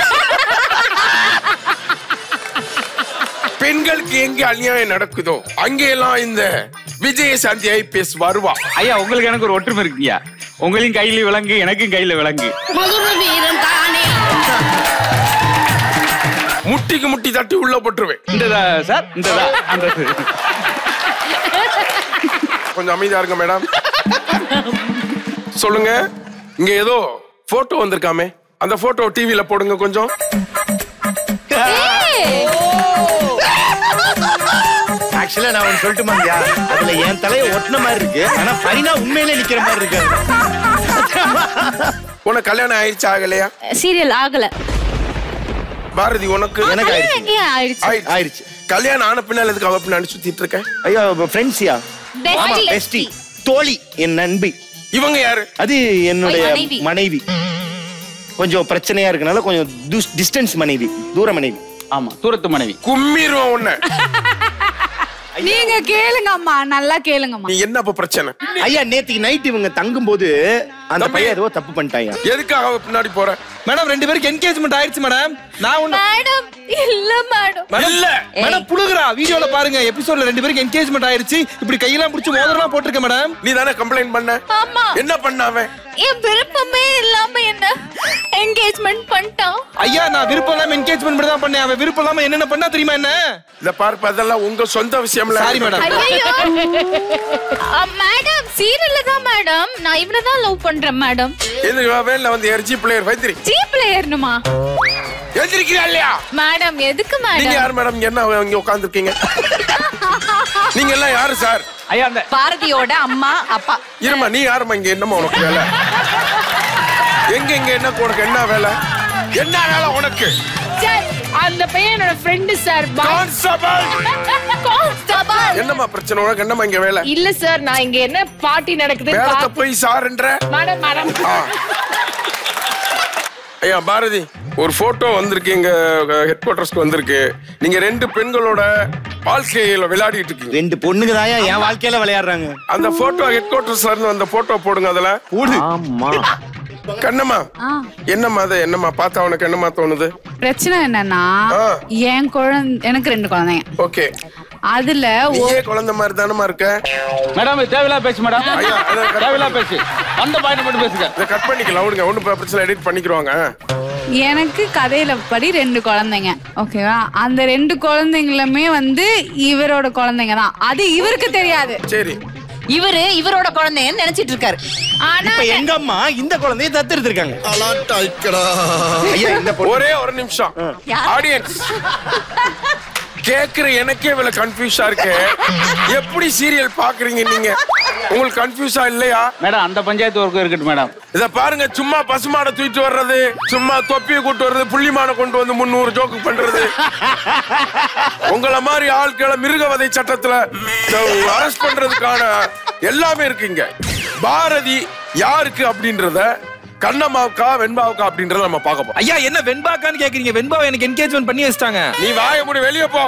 பெண்களுக்கு எங்க அநியாயம் நடக்குதோ அங்கெல்லாம் இந்த விஜயசாந்தி ஐபிஎஸ் வருவா ஐயா உங்களுக்கு எனக்கு ஒரு ஒற்றுமை இருக்குயா உங்களையும் கையில விலங்கு எனக்கும் கையில விலங்கு மதுர வீரன் தானே முட்டிக்கு முட்டி தட்டி உள்ள போட்டுருவேன் இந்ததா சார் இந்ததா அந்த கொஞ்சம் அமைதியா இருங்க மேடம் சொல்லுங்க இங்க ஏதோ போட்டோ வந்திருக்காமே அந்த போட்டோ டிவில போடுங்க கொஞ்சம் ஆக்சுவலா நான் ஒன்னு சொல்லட்டுமாங்கயா அதுல என் தலையை ஒட்டின மாதிரி இருக்கு ஆனா பரினா உண்மையிலே நிக்கிற மாதிரி இருக்கு உனக்கு கல்யாணம் ஆயிடுச்சு ஆகலையா சீரியல் ஆகல பாரதி உனக்கு எனக்கு ஆயிடுச்சு. எங்கேயும் ஆயிடுச்சு ஆயிடுச்சு கல்யாணம் ஆன பின்னால் எதுக்கு அவ பின்னாடி சுத்திட்டு இருக்க ஐயா ஃப்ரெண்ட்ஸியா Bestie. ஆமா பெஸ்டி தோழி என் நண்பி இவங்க யாரு அது என்னுடைய மனைவி. மனைவி கொஞ்சம் பிரச்சனையா இருக்கனால கொஞ்சம் டிஸ்டன்ஸ் மனைவி தூர மனைவி ஆமா தூரத்து மனைவி கும்மிருவோம் உன்னை நீங்க கேளுங்க அம்மா நல்லா கேளுங்கம்மா நீ என்ன அப்ப பிரச்சனை ஐயா நேத்துக்கு நைட் இவங்க தங்கும் போது அந்த பையன் ஏதோ தப்பு பண்ணிட்டாங்க எதுக்காக அவ பின்னாடி போற மேடம் ரெண்டு பேருக்கு என்கேஜ்மெண்ட் ஆயிடுச்சு மேடம் நான் ஒண்ணு மேடம் இல்ல மேடம் மேடம், இல்ல. மேடம் புழுகுறா வீடியோல பாருங்க எபிசோட்ல ரெண்டு பேருக்கு என்கேஜ்மெண்ட் ஆயிருச்சு இப்படி கையெல்லாம் பிடிச்சி மோதிரம்லாம் போட்டிருக்கேன் மேடம் நீ தானே கம்ப்ளைண்ட் பண்ண ஆமா என்ன பண்ண அவன் என் விருப்பமே இல்லாம என்ன என்கேஜ்மெண்ட் பண்ணிட்டான் ஐயா நான் விருப்பம் இல்லாம என்கேஜ்மெண்ட் மட்டும் தான் பண்ணேன் அவன் விருப்பம் இல்லாம என்னென்ன பண்ணா தெரியுமா என்ன இத பார்ப்ப அதெல்லாம் உங்க சொந்த விஷயம்ல Sorry, madam. ஐயோ மேடம் சீரியல்ல தான் மேடம் நான் இவனை தான் லவ் பண்றேன் மேடம் எது வேல வந்து எர்ஜி பிளேயர் வைத்திரி ஜி பிளேயர்னுமா எழுந்திருக்கிறா இல்லையா மேடம் எதுக்கு நீங்க மேடம் யார் மேடம் இங்க என்ன இங்க உட்கார்ந்துருக்கீங்க நீங்க எல்லாம் யாரு சார் ஐயா அந்த பாரதியோட அம்மா அப்பா இருமா நீ யாருமா இங்க என்னமா உனக்கு வேலை எங்க இங்க என்ன உனக்கு என்ன வேலை என்ன வேலை உனக்கு சார் அந்த பையன் என்னோட ஃப்ரெண்டு சார் கான்ஸ்டபிள் கான்ஸ்டபிள் என்னம்மா பிரச்சனை உனக்கு என்னம்மா இங்க வேலை இல்ல சார் நான் இங்க என்ன பார்ட்டி நடக்குது வேலத்தை போய் சாருன்ற மேடம் மேடம் ஆ. ஐயா பாரதி ஒரு போட்டோ வந்திருக்கு எங்க ஹெட் குவார்டர்ஸ்க்கு வந்திருக்கு நீங்க ரெண்டு பெண்களோட வாழ்க்கையில விளையாடிட்டு இருக்கீங்க ரெண்டு பொண்ணுங்க தான் என் வாழ்க்கையில விளையாடுறாங்க அந்த போட்டோ ஹெட் குவார்டர்ஸ்ல இருந்து அந்த போட்டோ போடுங்க அதுல போடு ஆமா கண்ணம்மா என்னம்மா அது என்னம்மா பார்த்தா உனக்கு என்னம்மா தோணுது பிரச்சனை என்னன்னா ஆ. என் குழந்தை எனக்கு ரெண்டு குழந்தைங்க ஓகே அதுல நீயே குழந்தை மாதிரி தானமா இருக்க மேடம் இது தேவையில்லா பேசு மேடம் ஐயா, அதை cut தேவையில்லா பேசு அந்த பாயிண்ட் மட்டும் பேசுங்க இதை கட் பண்ணிக்கலாம் விடுங்க ஒன்றும் பிரச்சனை எடிட் பண்ணிக்கிறவாங்க எனக்கு கதையில படி ரெண்டு குழந்தைங்க ஓகேவா அந்த ரெண்டு குழந்தைங்களுமே வந்து இவரோட குழந்தைங்க தான் அது இவருக்கு தெரியாது சரி இவரு இவரோட குழந்தைன்னு நினைச்சிட்டு இருக்காரு ஆனா இப்ப எங்க அம்மா இந்த குழந்தைய தத்தெடுத்திருக்காங்க ஐயா இந்த ஒரே ஒரு நிமிஷம் ஆடியன்ஸ் கேக்குற எனக்கே இவ்வளவு கன்ஃபியூஸா இருக்கு எப்படி சீரியல் பாக்குறீங்க நீங்க உங்களுக்கு கன்ஃபியூஸா இல்லையா மேடம் அந்த பஞ்சாயத்து ஒர்க்கும் இருக்கட்டும் மேடம் இத பாருங்க சும்மா பசுமாடை தூக்கிட்டு வர்றது சும்மா தொப்பியை கூட்டு வர்றது புள்ளிமான கொண்டு வந்து முன்னூறு ஜோக்கு பண்றது உங்கள மாதிரி ஆட்களை மிருகவதை சட்டத்துல அரெஸ்ட் பண்றதுக்கான எல்லாமே இருக்குங்க பாரதி யாருக்கு அப்படின்றத கண்ணம்மாவுக்கா வெண்பாவுக்கா அப்படின்றத நம்ம பார்க்க போறோம் ஐயா என்ன வெண்பாக்கான்னு கேக்குறீங்க வெண்பாவை எனக்கு என்கேஜ்மெண்ட் பண்ணி வச்சிட்டாங்க நீ வாய முடி வெளியே போ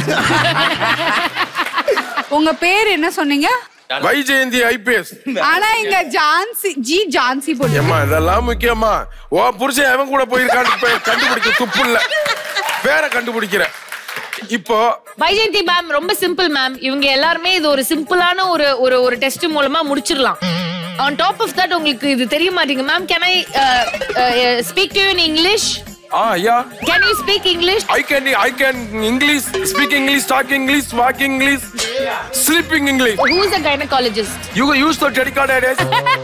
உங்க பேர் என்ன சொன்னீங்க வைஜெயந்தி ஐபிஎஸ் ஆனா இங்க ஜான்சி ஜி ஜான்சி போட்டு ஏம்மா இதெல்லாம் முக்கியமா ஓ புருஷன் எவன் கூட போயிருக்கான்னு பே- கண்டுபிடிக்க துப்பு இல்ல பேரை கண்டுபிடிக்கிற இப்போ வைஜெயந்தி மேம் ரொம்ப சிம்பிள் மேம் இவங்க எல்லாருமே இது ஒரு சிம்பிளான ஒரு ஒரு ஒரு டெஸ்ட் மூலமா முடிச்சிடலாம் ஆன் டாப் ஆஃப் தட் உங்களுக்கு இது தெரிய மாட்டீங்க ma'am can I speak to you in English ah yeah can you speak English I can I can English speak English talk English walk English sleeping English who's a gynaecologist you use to dedicated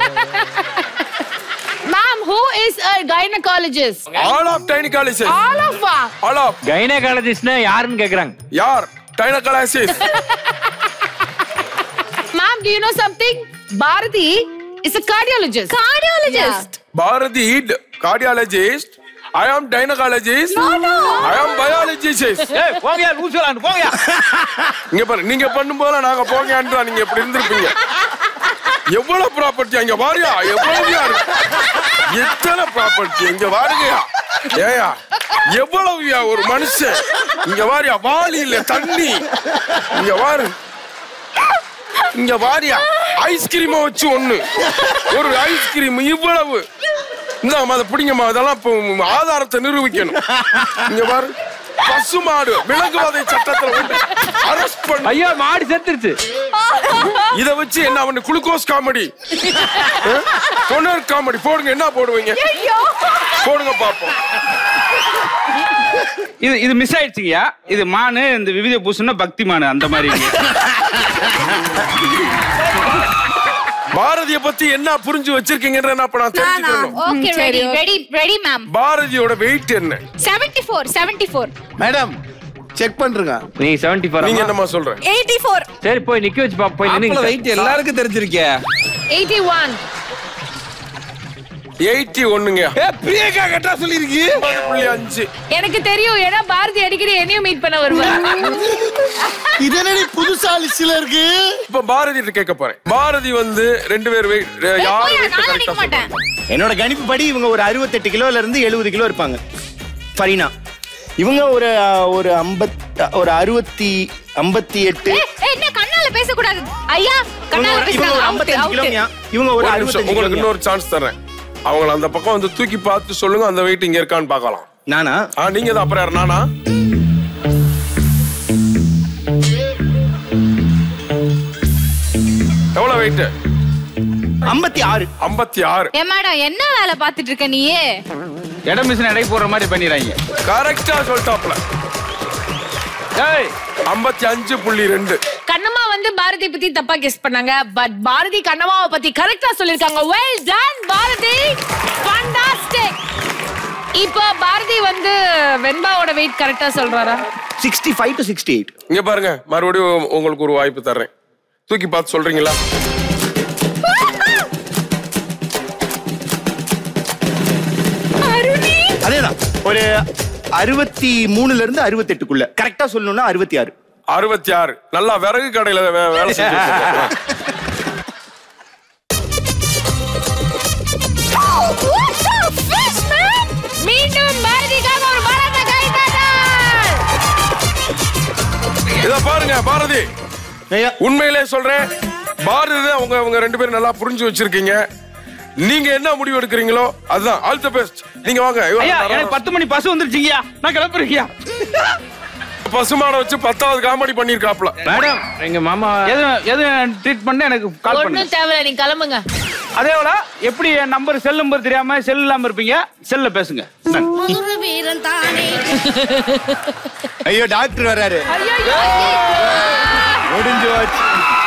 ma'am who is a gynaecologist all of டைனிகாலிசிஸ் all of all of கைனகாலஜிஸ்ட்னா யாருன்னு கேக்குறாங்க யார் டைனகாலிசிஸ் ma'am do you know something Bharathi is a cardiologist cardiologist Bharathi cardiologist I am டைனகாலஜிஸ்ட் ஐ ஆம் biologist ஏய் போங்கயா லூசுலான்னு போங்கயா இங்க பாரு நீங்க பண்ணும்போது நாங்க போங்கன்றா நீங்க எப்படி இருந்திருப்பீங்க எவ்வளவு ப்ராப்பர்ட்டி அங்க வாரியா எவ்வளவு எத்தனை ப்ராப்பர்ட்டி இங்க வாருங்கயா ஏயா எவ்வளவுயா ஒரு மனுஷன் இங்க வாரியா வாளி இல்ல தண்ணி இங்க வாரு இங்க வாரியா ஐஸ்கிரீம் வச்சு ஒண்ணு ஒரு ஐஸ்கிரீம் இவ்வளவு இந்தாம்மா அதை பிடிங்கம்மா அதெல்லாம் இப்போ ஆதாரத்தை நிரூபிக்கணும் இங்க பாரு பசுமாடு விலங்குவதை சட்டத்துல அரெஸ்ட் பண்ணு ஐயோ மாடு செத்துருச்சு இத வச்சு என்ன பண்ணு குளுக்கோஸ் காமெடி தொண்ணூறு காமெடி போடுங்க என்ன போடுவீங்க போடுங்க பாப்போம் இது இது மிஸ் ஆயிடுச்சுங்கய்யா இது மானு இந்த விவித பூசுன்னா பக்தி மானு அந்த மாதிரி பாரதிய பத்தி என்ன புரிஞ்சு வச்சிருக்கீங்கன்ற நான் இப்ப நான் தெரிஞ்சுக்கணும் okay ready ready ready ma'am பாரதியோட வெயிட் என்ன 74 74 மேடம் செக் பண்றீங்க நீங்க செவன்டி ஃபோர் நீங்க என்னமா சொல்ற 84 சரி போய் நிக்க வச்சு பாப்போம் போய் மாப்பிள நின்னுங்க வெயிட் எல்லாருக்கும் தெரிஞ்சிருக்கே 81 எயிட்டி ஒண்ணுங்க ஏ பிரியங்கா கட்டா சொல்லிருக்கு புள்ளி அஞ்சு எனக்கு தெரியும் ஏன்னா பாரதி அடிக்கடி என்னையும் மீட் பண்ண வருவாங்க இது என்னடி புதுசா லிஸ்ட்ல இருக்கு இப்ப பாரதி கிட்ட கேட்க போறேன் பாரதி வந்து ரெண்டு பேர் வெயிட் யார் weight நான் correct ஆ அடிக்க மாட்டேன் சொல்றாங்க? என்னோட கணிப்பு படி இவங்க ஒரு அறுபத்தெட்டு கிலோல இருந்து எழுபது கிலோ இருப்பாங்க ஃபரீனா இவங்க ஒரு அஹ், ஒரு ஐம்பத் ஒரு அறுபத்தி ஐம்பத்தி எட்டு ஏய், ஏய், என்ன கண்ணால பேசக்கூடாது ஐயா இவங்க கண்ணால ஒரு- இவங்க ஒரு பேசுறாங்க ஐம்பத்தஞ்சு அவுட் கிலோமியா இவங்க ஒரு ஒரு நிமிஷம் அறுபத்தஞ்சு உங்களுக்கு கிலோமியா இன்னொரு சான்ஸ் தரேன் அவங்கள அந்த பக்கம் வந்து தூக்கி பார்த்து சொல்லுங்க அந்த வெயிட் இங்க இருக்கான்னு பார்க்கலாம் நானா ஆ நீங்க தான் அப்புறம் யார் நானா எவ்வளவு வெயிட் ஐம்பத்தி ஆறு ஐம்பத்தி ஆறு ஏ மேடம் என்ன வேலை பார்த்துட்டு இருக்க நீயே இடம் மிஷின் எடை போடுற மாதிரி பண்ணிடுறாங்க கரெக்டா சொல்லிட்டாப்ல ஏய் ஐம்பத்தி அஞ்சு புள்ளி ரெண்டு கண்ணம்மா வந்து பாரதி பத்தி தப்பா கெஸ் பண்ணாங்க பட் பாரதி கண்ணம்மாவை பத்தி கரெக்டா சொல்லிருக்காங்க வெல் டன் பாரதி ஃபண்டாஸ்டிக் இப்போ பாரதி வந்து வெண்பாவோட வெயிட் கரெக்டா சொல்றாரா sixty five to sixty eight இங்க பாருங்க மறுபடியும் உங்களுக்கு ஒரு வாய்ப்பு தர்றேன் தூக்கி பார்த்து சொல்றீங்களா அதேதான் ஒரு அறுபத்தி மூணுல இருந்து அறுபத்தெட்டுக்குள்ள கரெக்டா சொல்லணும்னா அறுபத்தி ஆறு அறுபத்தி ஆறு நல்லா விறகு கடையில வே- வேலை செஞ்சுட்டு இருக்கேன். மீண்டும் பாரதிக்காக ஒரு பலத்த கைத்தட்டல் இத பாருங்க பாரதி உண்மையிலே சொல்றேன் பாரதி தான் உங்க உங்க ரெண்டு பேரும் நல்லா புரிஞ்சு வச்சிருக்கீங்க நீங்க என்ன முடிவு எடுக்கிறீங்களோ அதுதான் ஆல் தி பெஸ்ட் நீங்க வாங்க இவன் ஐயா தரேன். எனக்கு பத்து மணி பஸ் வந்துருச்சுங்கய்யா நான் கிளம்புறீங்கய்யா பசுமாடை வச்சு பத்தாவது காமெடி பண்ணிருக்காப்ல மேடம் எங்க மாமா எது எது ட்ரீட் பண்ண எனக்கு கால் பண்ணுங்க ஒண்ணும் தேவையில்ல நீங்க கிளம்புங்க அதே போல எப்படி என் நம்பர் செல் நம்பர் தெரியாம செல் இல்லாம இருப்பீங்க செல்ல பேசுங்க இந்தாங்க. மதுர வீரன் தானே ஐயோ டாக்டர் வர்றாரு முடிஞ்சு போச்சு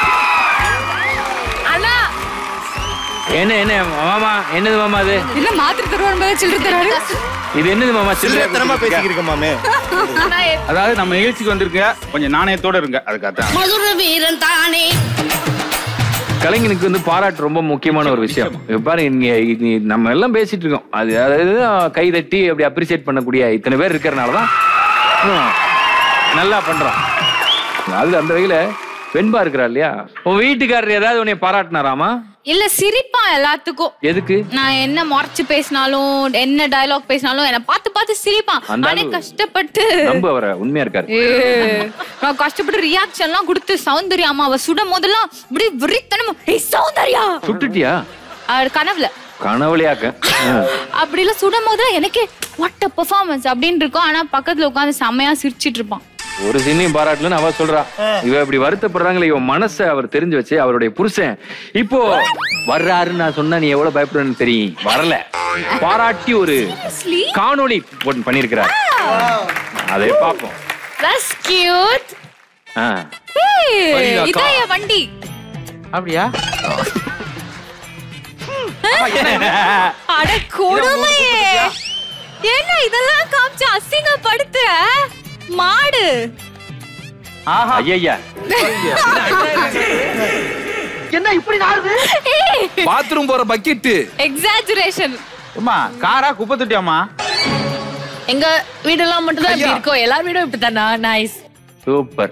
அண்ணா என்ன என்ன மாமா என்னது மாமா அது இல்ல மாத்திரை தருவான் சில்லறை தராரு இது என்னது மாமா சில்லறத்தனமா பேசிக்கிருக்க மாமே அண்ணா எ- அதாவது நம்ம நிகழ்ச்சிக்கு வந்திருக்க கொஞ்சம் நாணயத்தோட இருங்க அதுக்காக மதுர வீரன் தானே கலைஞனுக்கு வந்து பாராட்டு ரொம்ப முக்கியமான ஒரு விஷயம் இப்ப பாருங்க இங்க இது நம்ம எல்லாம் பேசிட்டு இருக்கோம் அது அதாவது கை தட்டி அப்படி அப்ரிசியேட் பண்ணக்கூடிய இத்தனை பேர் இருக்கிறனால தான் ஹம், நல்லா பண்றோம் அது அந்த வகையில வெண்பா இருக்கிறா இல்லையா உன் வீட்டுக்காரர் ஏதாவது உன்னை பாராட்டினாராமா இல்ல சிரிப்பான் எல்லாத்துக்கும் எதுக்கு நான் என்ன முறைச்சு பேசினாலும் என்ன டயலாக் பேசினாலும் என்ன பார்த்து பார்த்து சிரிப்பான் அந்த ஆனா ஆளு கஷ்டப்பட்டு நம்ப அவரை உண்மையா இருக்காரு ஏ, நான் கஷ்டப்பட்டு ரியாக்ஷன் எல்லாம் கொடுத்து சௌந்தர்யா அம்மாவை சுடும் போதெல்லாம் இப்படி விரித்தனமா ஏய் சௌந்தர்யா சுட்டுட்டியா அவர் கனவுல கனவுலையாக்க அப்படிலாம் சுடும் போது எனக்கே வாட் அ பெர்ஃபார்மன்ஸ் அப்படின்னு இருக்கும் ஆனா பக்கத்துல உட்காந்து செம்மையா சிரிச்சிட்டு இருப்பான் ஒரு சின்னையும் பாராட்டலன்னு அவ சொல்றா இவ இப்படி வருத்தப்படுறாங்களே இவன் மனசை அவர் தெரிஞ்சு வச்சு அவருடைய புருஷன் இப்போ வர்றாருன்னு நான் சொன்னா நீ எவ்வளவு பயப்படுறன்னு தெரியும் வரல பாராட்டி ஒரு காணொளி போட்டு பண்ணிருக்கிறார் அதை பார்ப்போம் தட்ஸ் கியூட் ஆ. ஏய் இதான் என் வண்டி அப்படியா அட கொடுமையே என்ன இதெல்லாம் காமிச்சு அசிங்கப்படுத்துற மாடு ஐயா என்ன இப்படி நாடுது பாத்ரூம் போற பக்கெட்டு எக்ஸாஜுரேஷன் அம்மா காரா குப்பை தொட்டியாமா எங்க வீடெல்லாம் மட்டும் தான் இப்படி இருக்கோ எல்லார் வீடும் இப்படி தானா நைஸ் சூப்பர்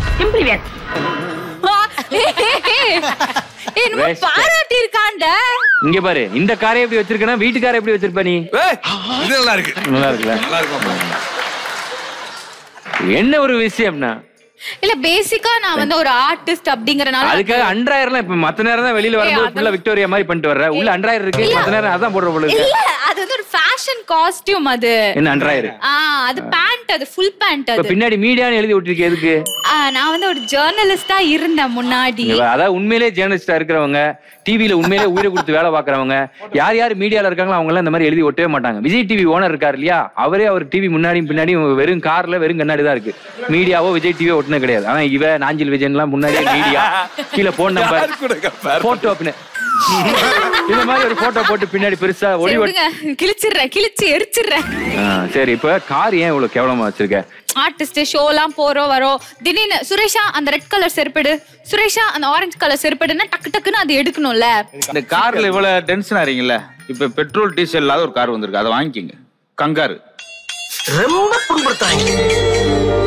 என்னமோ Waste. பாராட்டி இருக்காண்ட இங்க பாரு இந்த காரை எப்படி வச்சிருக்கனா வீட்டுக்காரை எப்படி வச்சிருப்ப நீ இது நல்லா இருக்கு நல்லா இருக்குல்ல நல்லா இருக்கும் என்ன ஒரு விஷயம்னா இல்ல பேசிக்கா நான் வந்து ஒரு ஆர்டிஸ்ட் அப்படிங்கறனால அதுக்காக அண்ட்ராயர்லாம் இப்ப மத்த நேரம் தான் வெளியில வரும்போது ஏய், ஃபுல்லா விக்டோரியா மாதிரி பண்ணிட்டு வர்ற உள்ள அண்ட்ராயர் இருக்கு இல்ல. மத்த நேரம் அதான் போடுற போல இருக்கு இல்ல அது வந்து ஒரு ஃபேஷன் காஸ்டியூம் அது என்ன அண்ட்ராயர் ஆ அது பேண்ட் அது ஃபுல் பேண்ட் இப்ப அது பின்னாடி மீடியான்னு எழுதி விட்டுருக்க எதுக்கு ஆ, நான் வந்து ஒரு ஜேர்னலிஸ்டா இருந்தேன் முன்னாடி இவ அதாவது உண்மையிலே ஜேர்னலிஸ்டா இருக்கிறவங்க டிவில உண்மையிலே உயிரை கொடுத்து வேலை பாக்குறவங்க யார் யார் மீடியால இருக்காங்களோ அவங்க எல்லாம் இந்த மாதிரி எழுதி ஒட்டவே மாட்டாங்க விஜய் டிவி ஓனர் இருக்காரு இல்லையா அவரே அவர் டிவி முன்னாடியும் பின்னாடியும் வெறும் கார்ல வெறும் கண்ணாடி தான் இருக்கு மீடியாவோ விஜய் டிவியோ ஒட்டுனது கிடையாது ஆனா இவ நாஞ்சில் விஜயன்லாம் முன்னாடியே மீடியா கீழே போன் நம்பர் போட்டோ அப்படின்னு இந்த மாதிரி ஒரு போட்டோ போட்டு பின்னாடி பெருசா ஒளி சரி, ஒட்டு விடுங்க கிழிச்சிடுறேன் கிழிச்சு எரிச்சிடுறேன் ஆ, சரி இப்ப கார் ஏன் இவ்வளவு கேவலமா வச்சிருக்க ஆர்டிஸ்ட் ஷோலாம் போறோம் வரோம் திடீர்னு சுரேஷா அந்த ரெட் கலர் செருப்பிடு சுரேஷா அந்த ஆரஞ்சு கலர் செருப்பிடுன்னா டக்கு டக்குன்னு அது எடுக்கணும்ல இந்த கார்ல இவ்வளவு டென்ஷன் ஆறீங்கல்ல இப்ப பெட்ரோல் டீசல் இல்லாத ஒரு கார் வந்திருக்கு அதை வாங்கிக்கங்க கங்காரு ரொம்ப புண்படுத்தாங்க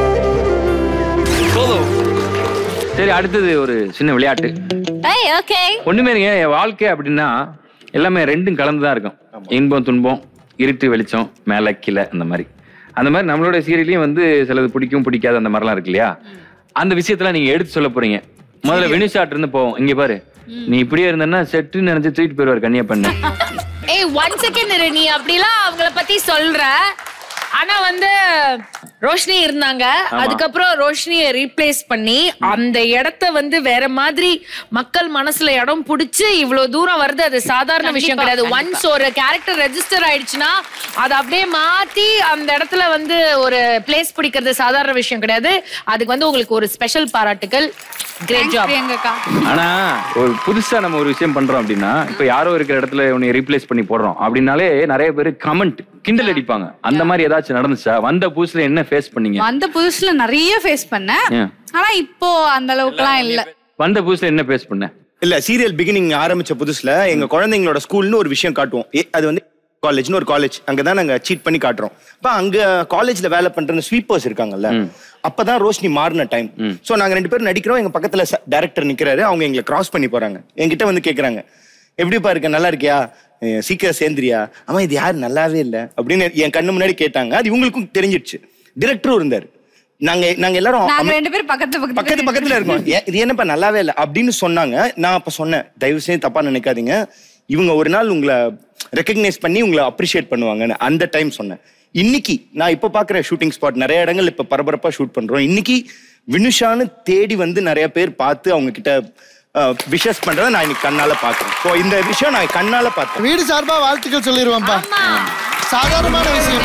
சரி அடுத்தது ஒரு சின்ன விளையாட்டு ஏய் ஓகே ஒண்ணுமே இல்லைங்க என் வாழ்க்கை அப்படின்னா எல்லாமே ரெண்டும் கலந்து தான் இருக்கும் இன்பம் துன்பம் இருட்டு வெளிச்சம் மேல கீழே அந்த மாதிரி அந்த மாதிரி நம்மளோட சீரியலையும் வந்து சிலது பிடிக்கும் பிடிக்காது அந்த மாதிரிலாம் இருக்கு இல்லையா அந்த விஷயத்துல நீங்க எடுத்து சொல்ல போறீங்க முதல்ல வினுஷாட் இருந்து போவோம் இங்க பாரு நீ இப்படியே இருந்தன்னா செட்டுன்னு நினைச்சு தூக்கிட்டு போயிருவாரு கன்னியா பண்ண ஏய் ஒன் செகண்ட் இரு நீ அப்படிலாம் அவங்கள பத்தி சொல்ற ஆனா வந்து ரோஷினி இருந்தாங்க ஆமா. அதுக்கப்புறம் ரோஷினியை ரீப்ளேஸ் பண்ணி அந்த இடத்த வந்து வேற மாதிரி மக்கள் மனசுல இடம் புடிச்சு இவ்வளவு தூரம் வருது அது சாதாரண விஷயம் கண்டிப்பா, கிடையாது கண்டிப்பா. ஒன்ஸ் ஒரு கேரக்டர் ரெஜிஸ்டர் ஆயிடுச்சுன்னா அதை அப்படியே மாத்தி அந்த இடத்துல வந்து ஒரு பிளேஸ் பிடிக்கிறது சாதாரண விஷயம் கிடையாது அதுக்கு வந்து உங்களுக்கு ஒரு ஸ்பெஷல் பாராட்டுகள் கிரேட் ஜாப் ஆனா ஒரு புதுசா நம்ம ஒரு விஷயம் பண்றோம் அப்படின்னா இப்ப யாரோ இருக்கிற இடத்துல உன்னை ரீப்ளேஸ் பண்ணி போடுறோம் அப்படின்னாலே நிறைய பேர் கமெண்ட் கிண்டல் அடிப்பாங்க அந்த மாதிரி ஏதாச்சும் நடந்துச்சா வந்த புதுசுல என்ன ஃபேஸ் பண்ணீங்க வந்த புதுசுல நிறைய ஃபேஸ் பண்ணேன் ஏன்? ஆனா இப்போ அந்த அளவுக்குலாம் இல்ல வந்த புதுசுல என்ன ஃபேஸ் பண்ண இல்ல சீரியல் பிகினிங் ஆரம்பிச்ச புதுசுல எங்க குழந்தைங்களோட ஸ்கூல்னு ஒரு விஷயம் காட்டுவோம் ஏ, அது வந்து காலேஜ்னு ஒரு காலேஜ் அங்கதான் நாங்க சீட் பண்ணி காட்டுறோம் அப்ப அங்க காலேஜ்ல வேலை பண்ற ஸ்வீப்பர்ஸ் இருக்காங்கல்ல அப்பதான் ரோஷினி மாறின டைம் சோ நாங்க ரெண்டு பேரும் நடிக்கிறோம் எங்க பக்கத்துல டைரக்டர் நிக்கிறாரு அவங்க எங்களை கிராஸ் பண்ணி போறாங்க என்கிட்ட வந்து கேக்குறாங்க எப்படிப்பா இருக்க நல்லா இருக்கியா அஹ் சீக்கிரம் சேர்ந்துரியா ஆமா இது யாரு நல்லாவே இல்ல அப்படின்னு என் கண்ணு முன்னாடி கேட்டாங்க அது இவங்களுக்கும் தெரிஞ்சிடுச்சு டிரெக்டரும் இருந்தாரு நாங்க நாங்க எல்லாரும் நாங்க அமை- ரெண்டு பேரும் பக்கத்து பக்கத்து பக்கத்து பக்கத்துல இருக்கோம் ஏ, இது என்னப்பா நல்லாவே இல்லை அப்படின்னு சொன்னாங்க நான் அப்ப சொன்னேன் தயவு செய்து தப்பா நினைக்காதீங்க இவங்க ஒரு நாள் உங்களை ரெக்கக்னைஸ் பண்ணி உங்களை அப்ரிஷியேட் பண்ணுவாங்கன்னு அந்த டைம் சொன்னேன் இன்னைக்கு நான் இப்ப பாக்குற ஷூட்டிங் ஸ்பாட் நிறைய இடங்கள் இப்ப பரபரப்பா ஷூட் பண்றோம் இன்னைக்கு வினுஷான்னு தேடி வந்து நிறைய பேர் பார்த்து அவங்க கிட்ட விஷஸ் பண்றதை நான் இன்னைக்கு கண்ணால பாக்குறேன் ஸோ இந்த விஷயம் நான் கண்ணால பார்த்தேன் வீடு சார்பா வாழ்த்துக்கள் சொல்லிடுவான்ப்பா சாதாரணமான விஷயம்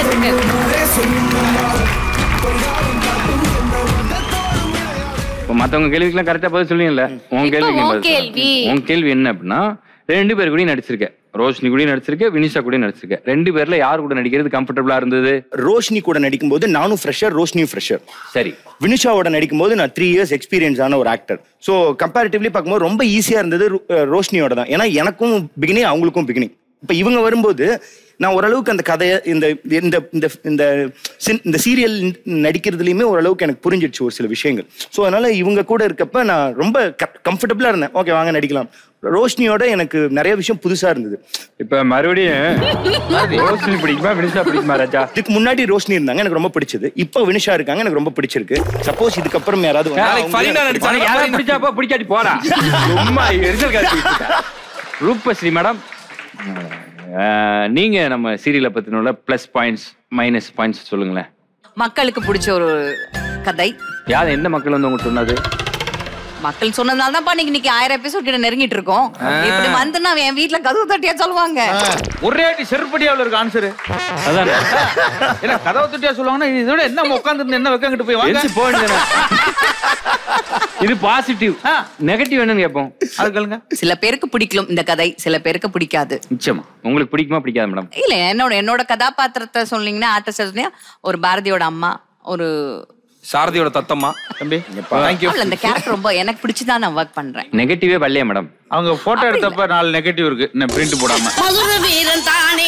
இப்போ மத்தவங்க கேள்விக்கெல்லாம் கரெக்டா பதில் சொல்லுவீங்கல்ல உன் இப்போ கேள்விக்கு உன் பதில் சொல்லு. கேள்வி. உன் கேள்வி என்ன அப்படின்னா ரெண்டு பேர் கூடயும் நடிச்சிருக்கேன் ரோஷினி கூடயும் நடிச்சிருக்கேன் வினிஷா கூடயும் நடிச்சிருக்கேன் ரெண்டு பேர்ல யார் கூட நடிக்கிறது கம்ஃபர்டபுளா இருந்தது ரோஷினி கூட நடிக்கும்போது நானும் ஃப்ரெஷர் ரோஷினியும் ஃப்ரெஷர் சரி வினிஷாவோட நடிக்கும்போது நான் த்ரீ இயர்ஸ் எக்ஸ்பீரியன்ஸ் ஆன ஒரு ஆக்டர் ஸோ கம்பேரிட்டிவ்லி பார்க்கும்போது ரொம்ப ஈஸியா இருந்தது ரு- அஹ் ரோஷினியோட தான் ஏன்னா எனக்கும் பிகினிங் அவங்களுக்கும் பிகினிங் இப்போ இவங்க வரும்போது நான் ஓரளவுக்கு அந்த கதையை இந்த இந்த இந்த இந்த சின்- இந்த சீரியல் நடிக்கிறதுலையுமே ஓரளவுக்கு எனக்கு புரிஞ்சிடுச்சு ஒரு சில விஷயங்கள் ஸோ அதனால இவங்க கூட இருக்கப்ப நான் ரொம்ப கம்ஃபர்டபுளா இருந்தேன் ஓகே வாங்க நடிக்கலாம் ரோஷினியோட எனக்கு நிறைய விஷயம் புதுசா இருந்தது இப்ப மறுபடியும் ரோஷினி பிடிக்குமா வினிஷா பிடிக்குமா ராஜா இதுக்கு முன்னாடி ரோஷினி இருந்தாங்க எனக்கு ரொம்ப பிடிச்சது இப்போ வினிஷா இருக்காங்க எனக்கு ரொம்ப பிடிச்சிருக்கு சப்போஸ் இதுக்கப்புறம் யாராவது வந்தா அவங்க- உனக்கு யாராவது பிடிச்சாப்பா பிடிக்காட்டி போடா சும்மா எரிச்சல் காட்டி ரூபஸ்ரீ மேடம் நீங்க நம்ம சீரியலை பத்தின பிளஸ் பாயிண்ட்ஸ் மைனஸ் பாயிண்ட்ஸ் சொல்லுங்களேன் மக்களுக்கு பிடிச்ச ஒரு கதை யார் எந்த மக்கள் வந்து உங்களுக்கு சொன்னது மக்கள் சொன்னதுனால தான் இன்னைக்கு இன்னைக்கு ஆயிரம் எபிசோட் கிட்ட நெருங்கிட்டு இருக்கோம் இப்படி வந்துன்னா என் வீட்ல கதவு தட்டியா சொல்லுவாங்க ஒரே அடி செருப்படியாவில் இருக்கு ஆன்சரு அதான் என்ன கதவை தொட்டியா சொல்லுவாங்கன்னா இதோட என்ன உட்காந்து என்ன வைக்காங்கிட்டு போய் வாங்க எந்திரிச்சு போக வேண்டியதுதானே? இது பாசிட்டிவ் நெகட்டிவ் என்னன்னு கேட்போம் அது கேளுங்க சில பேருக்கு பிடிக்கும் இந்த கதை சில பேருக்கு பிடிக்காது நிச்சயமா உங்களுக்கு பிடிக்குமா பிடிக்காது மேடம் இல்ல என்னோட என்னோட கதாபாத்திரத்தை சொன்னீங்கன்னா ஆர்டிஸ்ட் ஒரு பாரதியோட அம்மா ஒரு சாரதியோட தத்தம்மா தம்பி அவ்வளவு இந்த கேரக்டர் ரொம்ப எனக்கு பிடிச்சுதான் நான் ஒர்க் பண்றேன் நெகட்டிவே வரலையா மேடம் அவங்க போட்டோ எடுத்தப்ப நாலு நெகட்டிவ் இருக்கு நான் பிரிண்ட் போடாம மதுர வீரன் தானே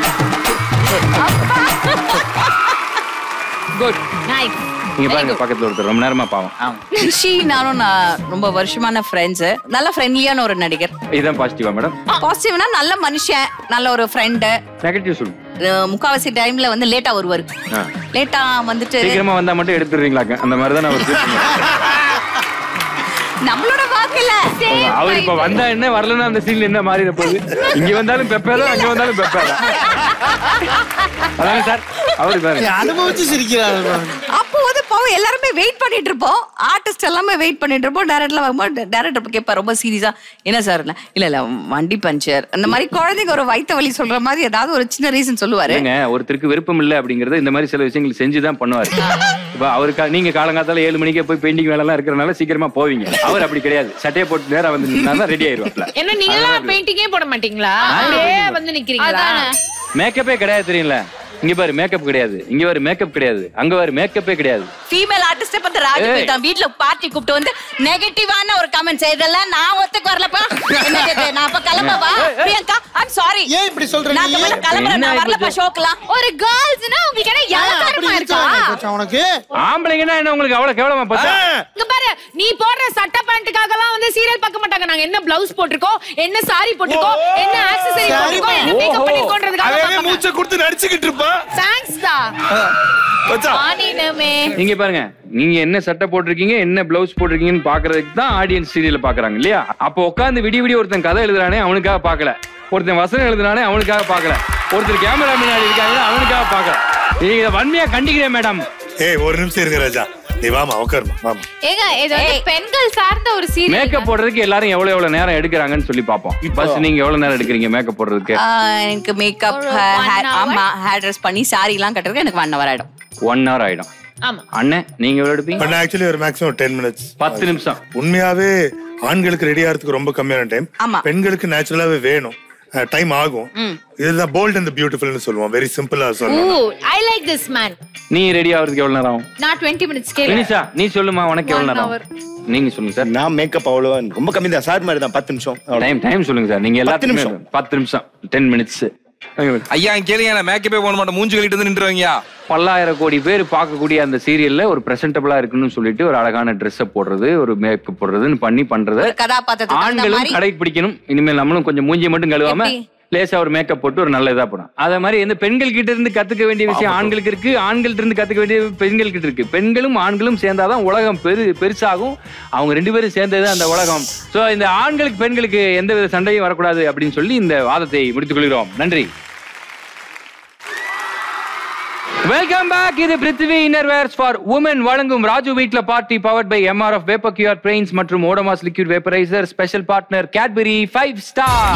குட் நைஸ் நீங்க பாருங்க பக்கத்துல ஒருத்தர் ரொம்ப நேரமா பாவம் ரிஷி நானும் நான் ரொம்ப வருஷமான ஃப்ரெண்ட்ஸ் நல்ல ஃப்ரெண்ட்லியான ஒரு நடிகர் இதுதான் பாசிட்டிவா மேடம் பாசிட்டிவ்னா நல்ல மனுஷன் நல்ல ஒரு ஃப்ரெண்டு நெகட்டிவ் சொல்லுங்க முக்காவாசி டைம்ல வந்து லேட்டா வருவாரு ஆ. லேட்டா வந்துட்டு சீக்கிரமா வந்தா மட்டும் எடுத்துடுறீங்களாக்க அந்த மாதிரி தான் அவர் feel பண்ணுவாரு. நம்மளோட வாக்குல அவர் இப்ப வந்தா என்ன வரலன்னா அந்த சீன்ல என்ன மாறிட போகுது இங்க வந்தாலும் பெப்பேதான் அங்க வந்தாலும் பெப்பேதான் அதானே சார் அவரு பாருங்க அனுபவிச்சு சிரிக்கிறாரு அப்போ வந்து பாவம் எல்லாருமே வெயிட் பண்ணிட்டு இருப்போம் ஆர்டிஸ்ட் எல்லாமே வெயிட் பண்ணிட்டு இருப்போம் டேரக்டர்ல வரும்போது டேரக்டர் கேட்பா ரொம்ப சீரியஸா என்ன சார் இல்ல இல்ல வண்டி பஞ்சர் அந்த மாதிரி குழந்தைங்க ஒரு வயித்த வலி சொல்ற மாதிரி ஏதாவது ஒரு சின்ன ரீசன் சொல்லுவாரு ஏங்க ஒருத்தருக்கு விருப்பம் இல்ல அப்படிங்கறது இந்த மாதிரி சில விஷயங்கள் செஞ்சுதான் பண்ணுவாரு இப்ப அவருக்கு நீங்க காலங்காத்தால ஏழு மணிக்கே போய் பெயிண்டிங் வேலை எல்லாம் இருக்கிறனால சீக்கிரமா போவீங்க அவர் அப்படி கிடையாது சட்டையை போட்டு நேரா வந்து நின்னா ரெடி ஆயிருவாப்ல என்ன நீங்க எல்லாம் பெயிண்டிங்கே போட மாட்டீங்களா அப்படியே வந்து நிக்கிறீங்களா மேக்கப்பே கிடையாது தெரியும்ல இங்க பாரு மேக்கப் கிடையாது இங்க பாரு மேக்கப் கிடையாது அங்க பாரு மேக்கப்பே கிடையாது ஃபீமேல் ஆர்டிஸ்ட் பத்தி ராஜ் ஏய். போயிட்டான் வீட்ல பார்ட்டி கூப்பிட்டு வந்து நெகட்டிவான ஒரு கமெண்ட்ஸ் இதெல்லாம் நான் ஒத்துக்கு வரலப்பா என்ன கேட்டு நான் அப்ப கிளம்பவா பிரியங்கா ஐம் சாரி ஏன் இப்படி சொல்றீங்க நான் தமிழ்ல கிளம்புறேன் நான் வரலப்பா ஷோக்கலாம் ஒரு கேர்ள்ஸ்னா உங்களுக்கு என்ன இலக்காரமா இருக்கா உனக்கு ஆம்பளைங்கன்னா என்ன உங்களுக்கு அவ்வளவு கேவலமா பார்த்தா இங்க பாரு நீ போடுற சட்ட பேண்ட்டுக்காக எல்லாம் வந்து சீரியல் பார்க்க மாட்டாங்க நாங்க என்ன பிளவுஸ் போட்டிருக்கோம் என்ன சாரி போட்டிருக்கோம் என்ன ஆக்சசரி போட்டிருக்கோம் என்ன மேக்கப் பண்ணிருக்கோன்றதுக்காக அவன் பார்க்க மூச்சை கொடுத்து நடிச்சுக்கிட்டு இருப்பான் தேங்க்ஸ் டா ஆனினமே நீங்க பாருங்க நீங்க என்ன சட்டை போட்டிருக்கீங்க என்ன பிளவுஸ் போட்டிருக்கீங்கன்னு பாக்குறதுக்கு தான் ஆடியன்ஸ் சீரியல் பாக்குறாங்க இல்லையா அப்போ உட்காந்து விடிய விடிய ஒருத்தன் கதை எழுதுறானே அவனுக்காக பார்க்கல ஒருத்தன் வசனம் எழுதுறானே அவனுக்காக பார்க்கல ஒருத்தர் கேமரா முன்னாடி இருக்காங்க அவனுக்காக பார்க்கல நீங்க இதை வன்மையா கண்டிக்கிறேன் மேடம் ஏய் ஒரு நிமிஷம் இருங்க ராஜா நீ வாமா உட்காருமா வாமா ஏங்க இது வந்து பெண்கள் சார்ந்த ஒரு சீரியல் மேக்கப் போடுறதுக்கு எல்லாரும் எவ்வளவு எவ்வளவு நேரம் எடுக்கிறாங்கன்னு சொல்லி பார்ப்போம் ஃபர்ஸ்ட் நீங்க எவ்வளவு நேரம் எடுக்கிறீங்க மேக்கப் போடுறதுக்கு எனக்கு மேக்கப் ஆமா ஹேர் ட்ரெஸ் பண்ணி சாரி எல்லாம் கட்டுறதுக்கு எனக்கு ஒன் ஹவர் ஆயிடும் ஒன் ஹவர் ஆயிடும் ஆமா அண்ணன் நீங்க எவ்வளவு எடுப்பீங்க பண்ண ஆக்சுவலி ஒரு மேக்ஸிமம் டென் மினிட்ஸ் பத்து நிமிஷம் உண்மையாவே ஆண்களுக்கு ரெடி ஆகிறதுக்கு ரொம்ப கம்மியான டைம் ஆமா. பெண்களுக்கு நேச்சுரலாவே வேணும் டைம் ஆகும் இதுதான் போல்ட் அண்ட் பியூட்டிஃபுல்னு சொல்லுவோம் வெரி சிம்பிளா ஊ சொல்லலாம் ஐ லைக் திஸ் மேன் நீ ரெடி ஆகுறதுக்கு எவ்வளவு நேரம் ஆகும் நான் 20 மினிட்ஸ் கேளு வினிஷா நீ சொல்லுமா உனக்கு எவ்வளவு நேரம் hour. ஆகும்? நீங்க சொல்லுங்க சார் நான் மேக்கப் அவ்வளவா ரொம்ப கம்மி தான் சார் மாதிரி தான் பத்து நிமிஷம் அவ்வளவுதான். டைம் டைம் சொல்லுங்க சார் நீங்க பத்து எல்லாத்துக்குமே நிமிஷம். பத்து நிமிஷம் டென் மினிட்ஸ் ஐயா கேளுங்க நான் மேக்கப்பே போட மாட்டேன் மூஞ்சி கழிட்டு வந்து நின்றுவாங்கயா பல்லாயிரம் கோடி பேர் பார்க்கக்கூடிய அந்த சீரியல்ல ஒரு பிரசன்டபிளா இருக்குன்னு சொல்லிட்டு ஒரு அழகான ட்ரெஸ்ஸை போடுறது ஒரு மேக்கப் போடுறதுன்னு பண்ணி பண்றது ஒரு கதாபாத்திரத்துக்கு தகுந்த ஆண்களும் மாதிரி கடைபிடிக்கணும் இனிமேல் நம்மளும் கொஞ்சம் மூஞ்சியை மட்டும் கழுவாம எப்படி? லேசா ஒரு மேக்கப் போட்டு ஒரு நல்ல இதா போடும் அதே மாதிரி இந்த பெண்கள் கிட்ட இருந்து கத்துக்க வேண்டிய விஷயம் ஆண்களுக்கு இருக்கு ஆண்கள்ட்ட இருந்து கத்துக்க வேண்டிய பெண்கள் கிட்ட இருக்கு பெண்களும் ஆண்களும் சேர்ந்தாதான் உலகம் பெரு பெருசாகும் அவங்க ரெண்டு பேரும் சேர்ந்தது அந்த உலகம் சோ இந்த ஆண்களுக்கு பெண்களுக்கு எந்த வித சண்டையும் வரக்கூடாது அப்படின்னு சொல்லி இந்த வாதத்தை முடித்துக் கொள்கிறோம் நன்றி வெல்கம் பேக் இது பிருத்திவி இன்னர்வேர்ஸ் ஃபார் உமன் வழங்கும் ராஜு வீட்ல party powered by MRF vapour QR brains மற்றும் Odomos liquid vaporiser special partner Cadbury five star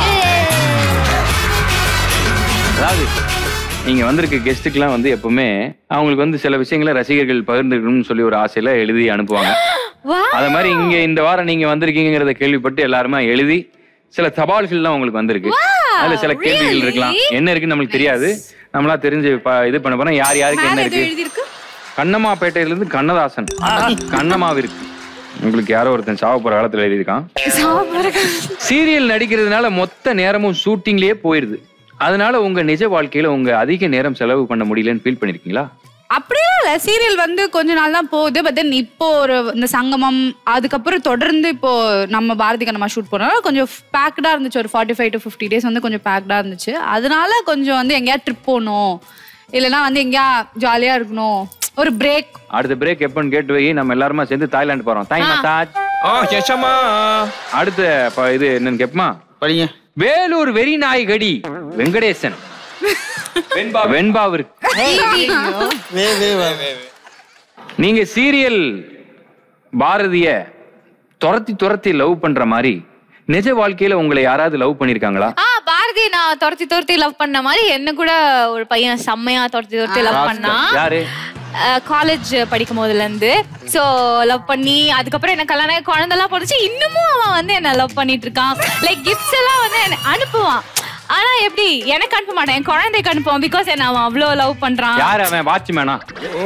அதாவது நீங்க வந்திருக்க கெஸ்ட்டுக்கெல்லாம் வந்து எப்பவுமே அவங்களுக்கு வந்து சில விஷயங்களை ரசிகர்கள் பகிர்ந்துக்கணும்னு சொல்லி ஒரு ஆசையில எழுதி அனுப்புவாங்க அத மாதிரி இங்க இந்த வாரம் நீங்க வந்திருக்கீங்கிறத கேள்விப்பட்டு எல்லாருமே எழுதி சில தபால்கள்லாம் உங்களுக்கு வந்திருக்கு அதுல சில கேள்விகள் இருக்கலாம் என்ன இருக்குன்னு நம்மளுக்கு தெரியாது நம்மளா தெரிஞ்சு ப- இது பண்ண போறோம் யார் யாருக்கு என்ன இருக்கு கண்ணம்மாப்பேட்டையில இருந்து கண்ணதாசன் கண்ணம்மாவிற்கு உங்களுக்கு யாரோ ஒருத்தன் சாவ போற காலத்துல எழுதியிருக்கான் சீரியல் நடிக்கிறதுனால மொத்த நேரமும் ஷூட்டிங்லயே போயிருது அதனால உங்க நிஜ வாழ்க்கையில உங்க அதிக நேரம் செலவு பண்ண முடியலன்னு ஃபீல் பண்ணிருக்கீங்களா அப்படிலாம் இல்ல சீரியல் வந்து கொஞ்ச நாள் தான் போகுது பட் தென் இப்போ ஒரு இந்த சங்கமம் அதுக்கப்புறம் தொடர்ந்து இப்போ நம்ம பாரதி கண்ணம்மா ஷூட் பண்ணனால கொஞ்சம் பேக்டா இருந்துச்சு ஒரு forty five to fifty days வந்து கொஞ்சம் பேக்டா இருந்துச்சு அதனால கொஞ்சம் வந்து எங்கேயா ட்ரிப் போகணும் இல்லைன்னா வந்து எங்கேயா ஜாலியா இருக்கணும் ஒரு பிரேக் அடுத்த பிரேக் எப்பன்னு கேட்டு வை நம்ம எல்லாருமா சேர்ந்து தாய்லாந்து போறோம் தாய் மசாஜ் அடுத்த ப- இது என்னன்னு கேப்பமா படிங்க வேலூர் வெறிநாய்கடி வெங்கடேசன் வெண்பாவிற்கு வே வே வே வே நீங்க சீரியல் பாரதிய துரத்தி துரத்தி லவ் பண்ற மாதிரி நிஜ வாழ்க்கையில உங்களை யாராவது லவ் பண்ணிருக்காங்களா ஆ பாரதி நான் துரத்தி துரத்தி லவ் பண்ண மாதிரி என்ன கூட ஒரு பையன் செம்மையா துரத்தி துரத்தி லவ் பண்ணா யாரு காலேஜ் படிக்கும் போதுல இருந்து சோ லவ் பண்ணி அதுக்கப்புறம் எனக்கு கல்யாணம் ஆகி குழந்தைலாம் போட்டுச்சு இன்னமும் அவன் வந்து என்ன லவ் பண்ணிட்டு இருக்கான் லைக் கிஃப்ட்ஸ் எல்லாம் வந்து என்ன அனுப்புவான் ஆனா எப்படி எனக்கு அனுப்ப மாட்டேன் என் குழந்தைக்கு அனுப்புவான் பிகாஸ் என்ன அவன் அவ்வளவு லவ் பண்றான் யாரு அவன் வாட்ச்மேனா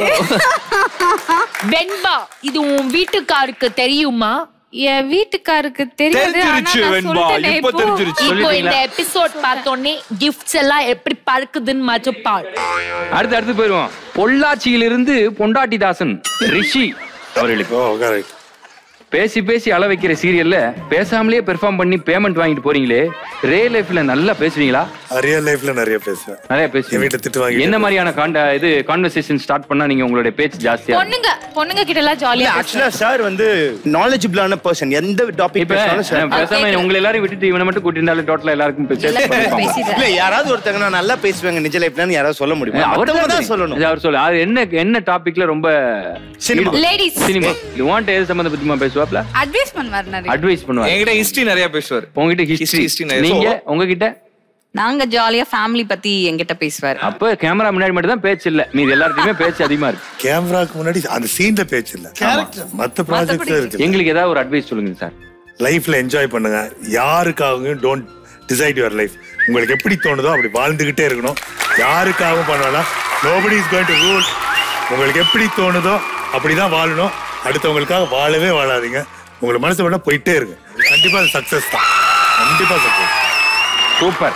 வெண்பா இது உன் வீட்டுக்காருக்கு தெரியுமா என் வீட்டுக்காருக்கு தெரியாது ஆனா தெரிஞ்சிருச்சு நான் வெண்பா, சொல்லிட்டேனே இப்ப இப்போ. தெரிஞ்சிருச்சு. இப்போ இந்த எபிசோட் பார்த்தோன்னே கிஃப்ட்ஸ் எல்லாம் எப்படி பறக்குதுன்னு மட்டும் பாரு அடுத்து அடுத்து போயிருவோம் பொள்ளாச்சியிலிருந்து பொண்டாட்டிதாசன் ரிஷி அவர்களுக்கு பேசி பேசி அள வைக்கிற சீரியல்ல பேசாமலே பெர்ஃபார்ம் பண்ணி பேமெண்ட் வாங்கிட்டு போறீங்களே ரியல் லைஃப்ல நல்லா பேசுவீங்களா ரியல் லைஃப்ல நிறைய பேசுவேன் நிறைய பேசுவீங்க வீட்டை திட்டு வாங்கிட்டு என்ன மாதிரியான காண்ட இது கான்வர்சேஷன் ஸ்டார்ட் பண்ணா நீங்க உங்களுடைய பேச்சு ஜாஸ்தியா இருக்கும்? பொண்ணுங்க பொண்ணுங்க கிட்ட எல்லாம் ஜாலியா ஆக்சுவலா சார் வந்து நாலேஜபிளான பர்சன் எந்த டாபிக் இப்ப பேசினாலும் நான் சார் பேசாம உங்களை எல்லாரும் விட்டுட்டு இவனை மட்டும் கூட்டிருந்தாலும் டோட்டலா எல்லாருக்கும் பேச இல்ல யாராவது ஒருத்தங்க நான் நல்லா பேசுவேங்க நிஜ லைஃப்லன்னு யாராவது சொல்ல முடியுமா அவர் மத்தவங்க தான் சொல்லணும் அவர் சொல்லு அது என்ன என்ன டாபிக்ல ரொம்ப cinema. Ladies. Cinema you want எது சம்பந்த பத்திமா பேசுவாப்ல அட்வைஸ் பண்ணுவார் நிறைய அட்வைஸ் பண்ணுவார் என்கிட்ட ஹிஸ்டரி நிறைய பேசுவார் உங்ககிட்ட ஹிஸ்டரி history நிறைய. நீங்க So- உங்ககிட்ட நாங்க ஜாலியா ஃபேமிலி பத்தி என்கிட்ட பேசுவார் அப்ப கேமரா முன்னாடி மட்டும் தான் பேச்சு இல்ல மீதி எல்லாருக்குமே பேச்சு அதிகமா இருக்கு கேமராக்கு முன்னாடி அந்த சீன்ல பேச்சு இல்ல மத்த ப்ராஜெக்ட்ல இருக்கு எங்களுக்கு ஏதாவது ஒரு அட்வைஸ் சொல்லுங்க சார் லைஃப்ல என்ஜாய் பண்ணுங்க யாருக்காகவும் டோன்ட் டிசைட் யுவர் லைஃப் உங்களுக்கு எப்படி தோணுதோ அப்படி வாழ்ந்துகிட்டே இருக்கணும் யாருக்காகவும் பண்ண வேணாம் nobody is going to rule உங்களுக்கு எப்படி தோணுதோ அப்படிதான் வாழணும் அடுத்தவங்களுக்காக வாழவே வாழாதீங்க உங்களுக்கு மனசு வேணா போயிட்டே இருக்கு கண்டிப்பா அது சக்சஸ் தான் கண்டிப்பா சக்சஸ் சூப்பர்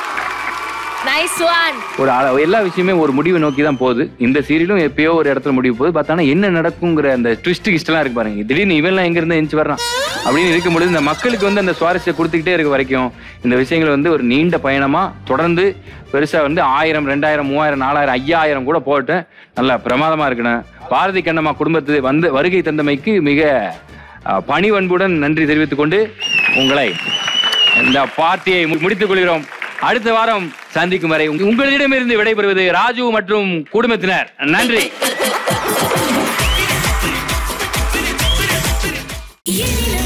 நைஸ் ஒன் ஒரு அள- எல்லா விஷயமே ஒரு முடிவை நோக்கி தான் போகுது இந்த சீரியலும் எப்பயோ ஒரு இடத்துல முடிவு போகுது பார்த்தானா என்ன நடக்குங்கிற அந்த ட்விஸ்ட் கிஸ்ட்லாம் இருக்கு பாருங்க திடீர்னு இவன்லாம் எங்க இருந்து எஞ்சி வர்றான் அப்படின்னு இருக்கும்பொழுது இந்த மக்களுக்கு வந்து அந்த சுவாரஸ்யம் கொடுத்துக்கிட்டே இருக்க வரைக்கும் இந்த விஷயங்கள் வந்து ஒரு நீண்ட பயணமா தொடர்ந்து பெருசா வந்து ஆயிரம் ரெண்டாயிரம் மூவாயிரம் நாலாயிரம் ஐயாயிரம் கூட போட்டு நல்லா பிரமாதமா இருக்கணும் பாரதி கண்ணம்மா குடும்பத்து வந்து வருகை தந்தமைக்கு மிக அஹ், பணிவன்புடன் நன்றி தெரிவித்துக் கொண்டு உங்களை இந்த பார்ட்டியை மு- முடித்துக் கொள்கிறோம் அடுத்த வாரம் சந்திக்கும் வரை உங்க- உங்களிடமிருந்து விடைபெறுவது ராஜு மற்றும் குடும்பத்தினர் நன்றி Yeah.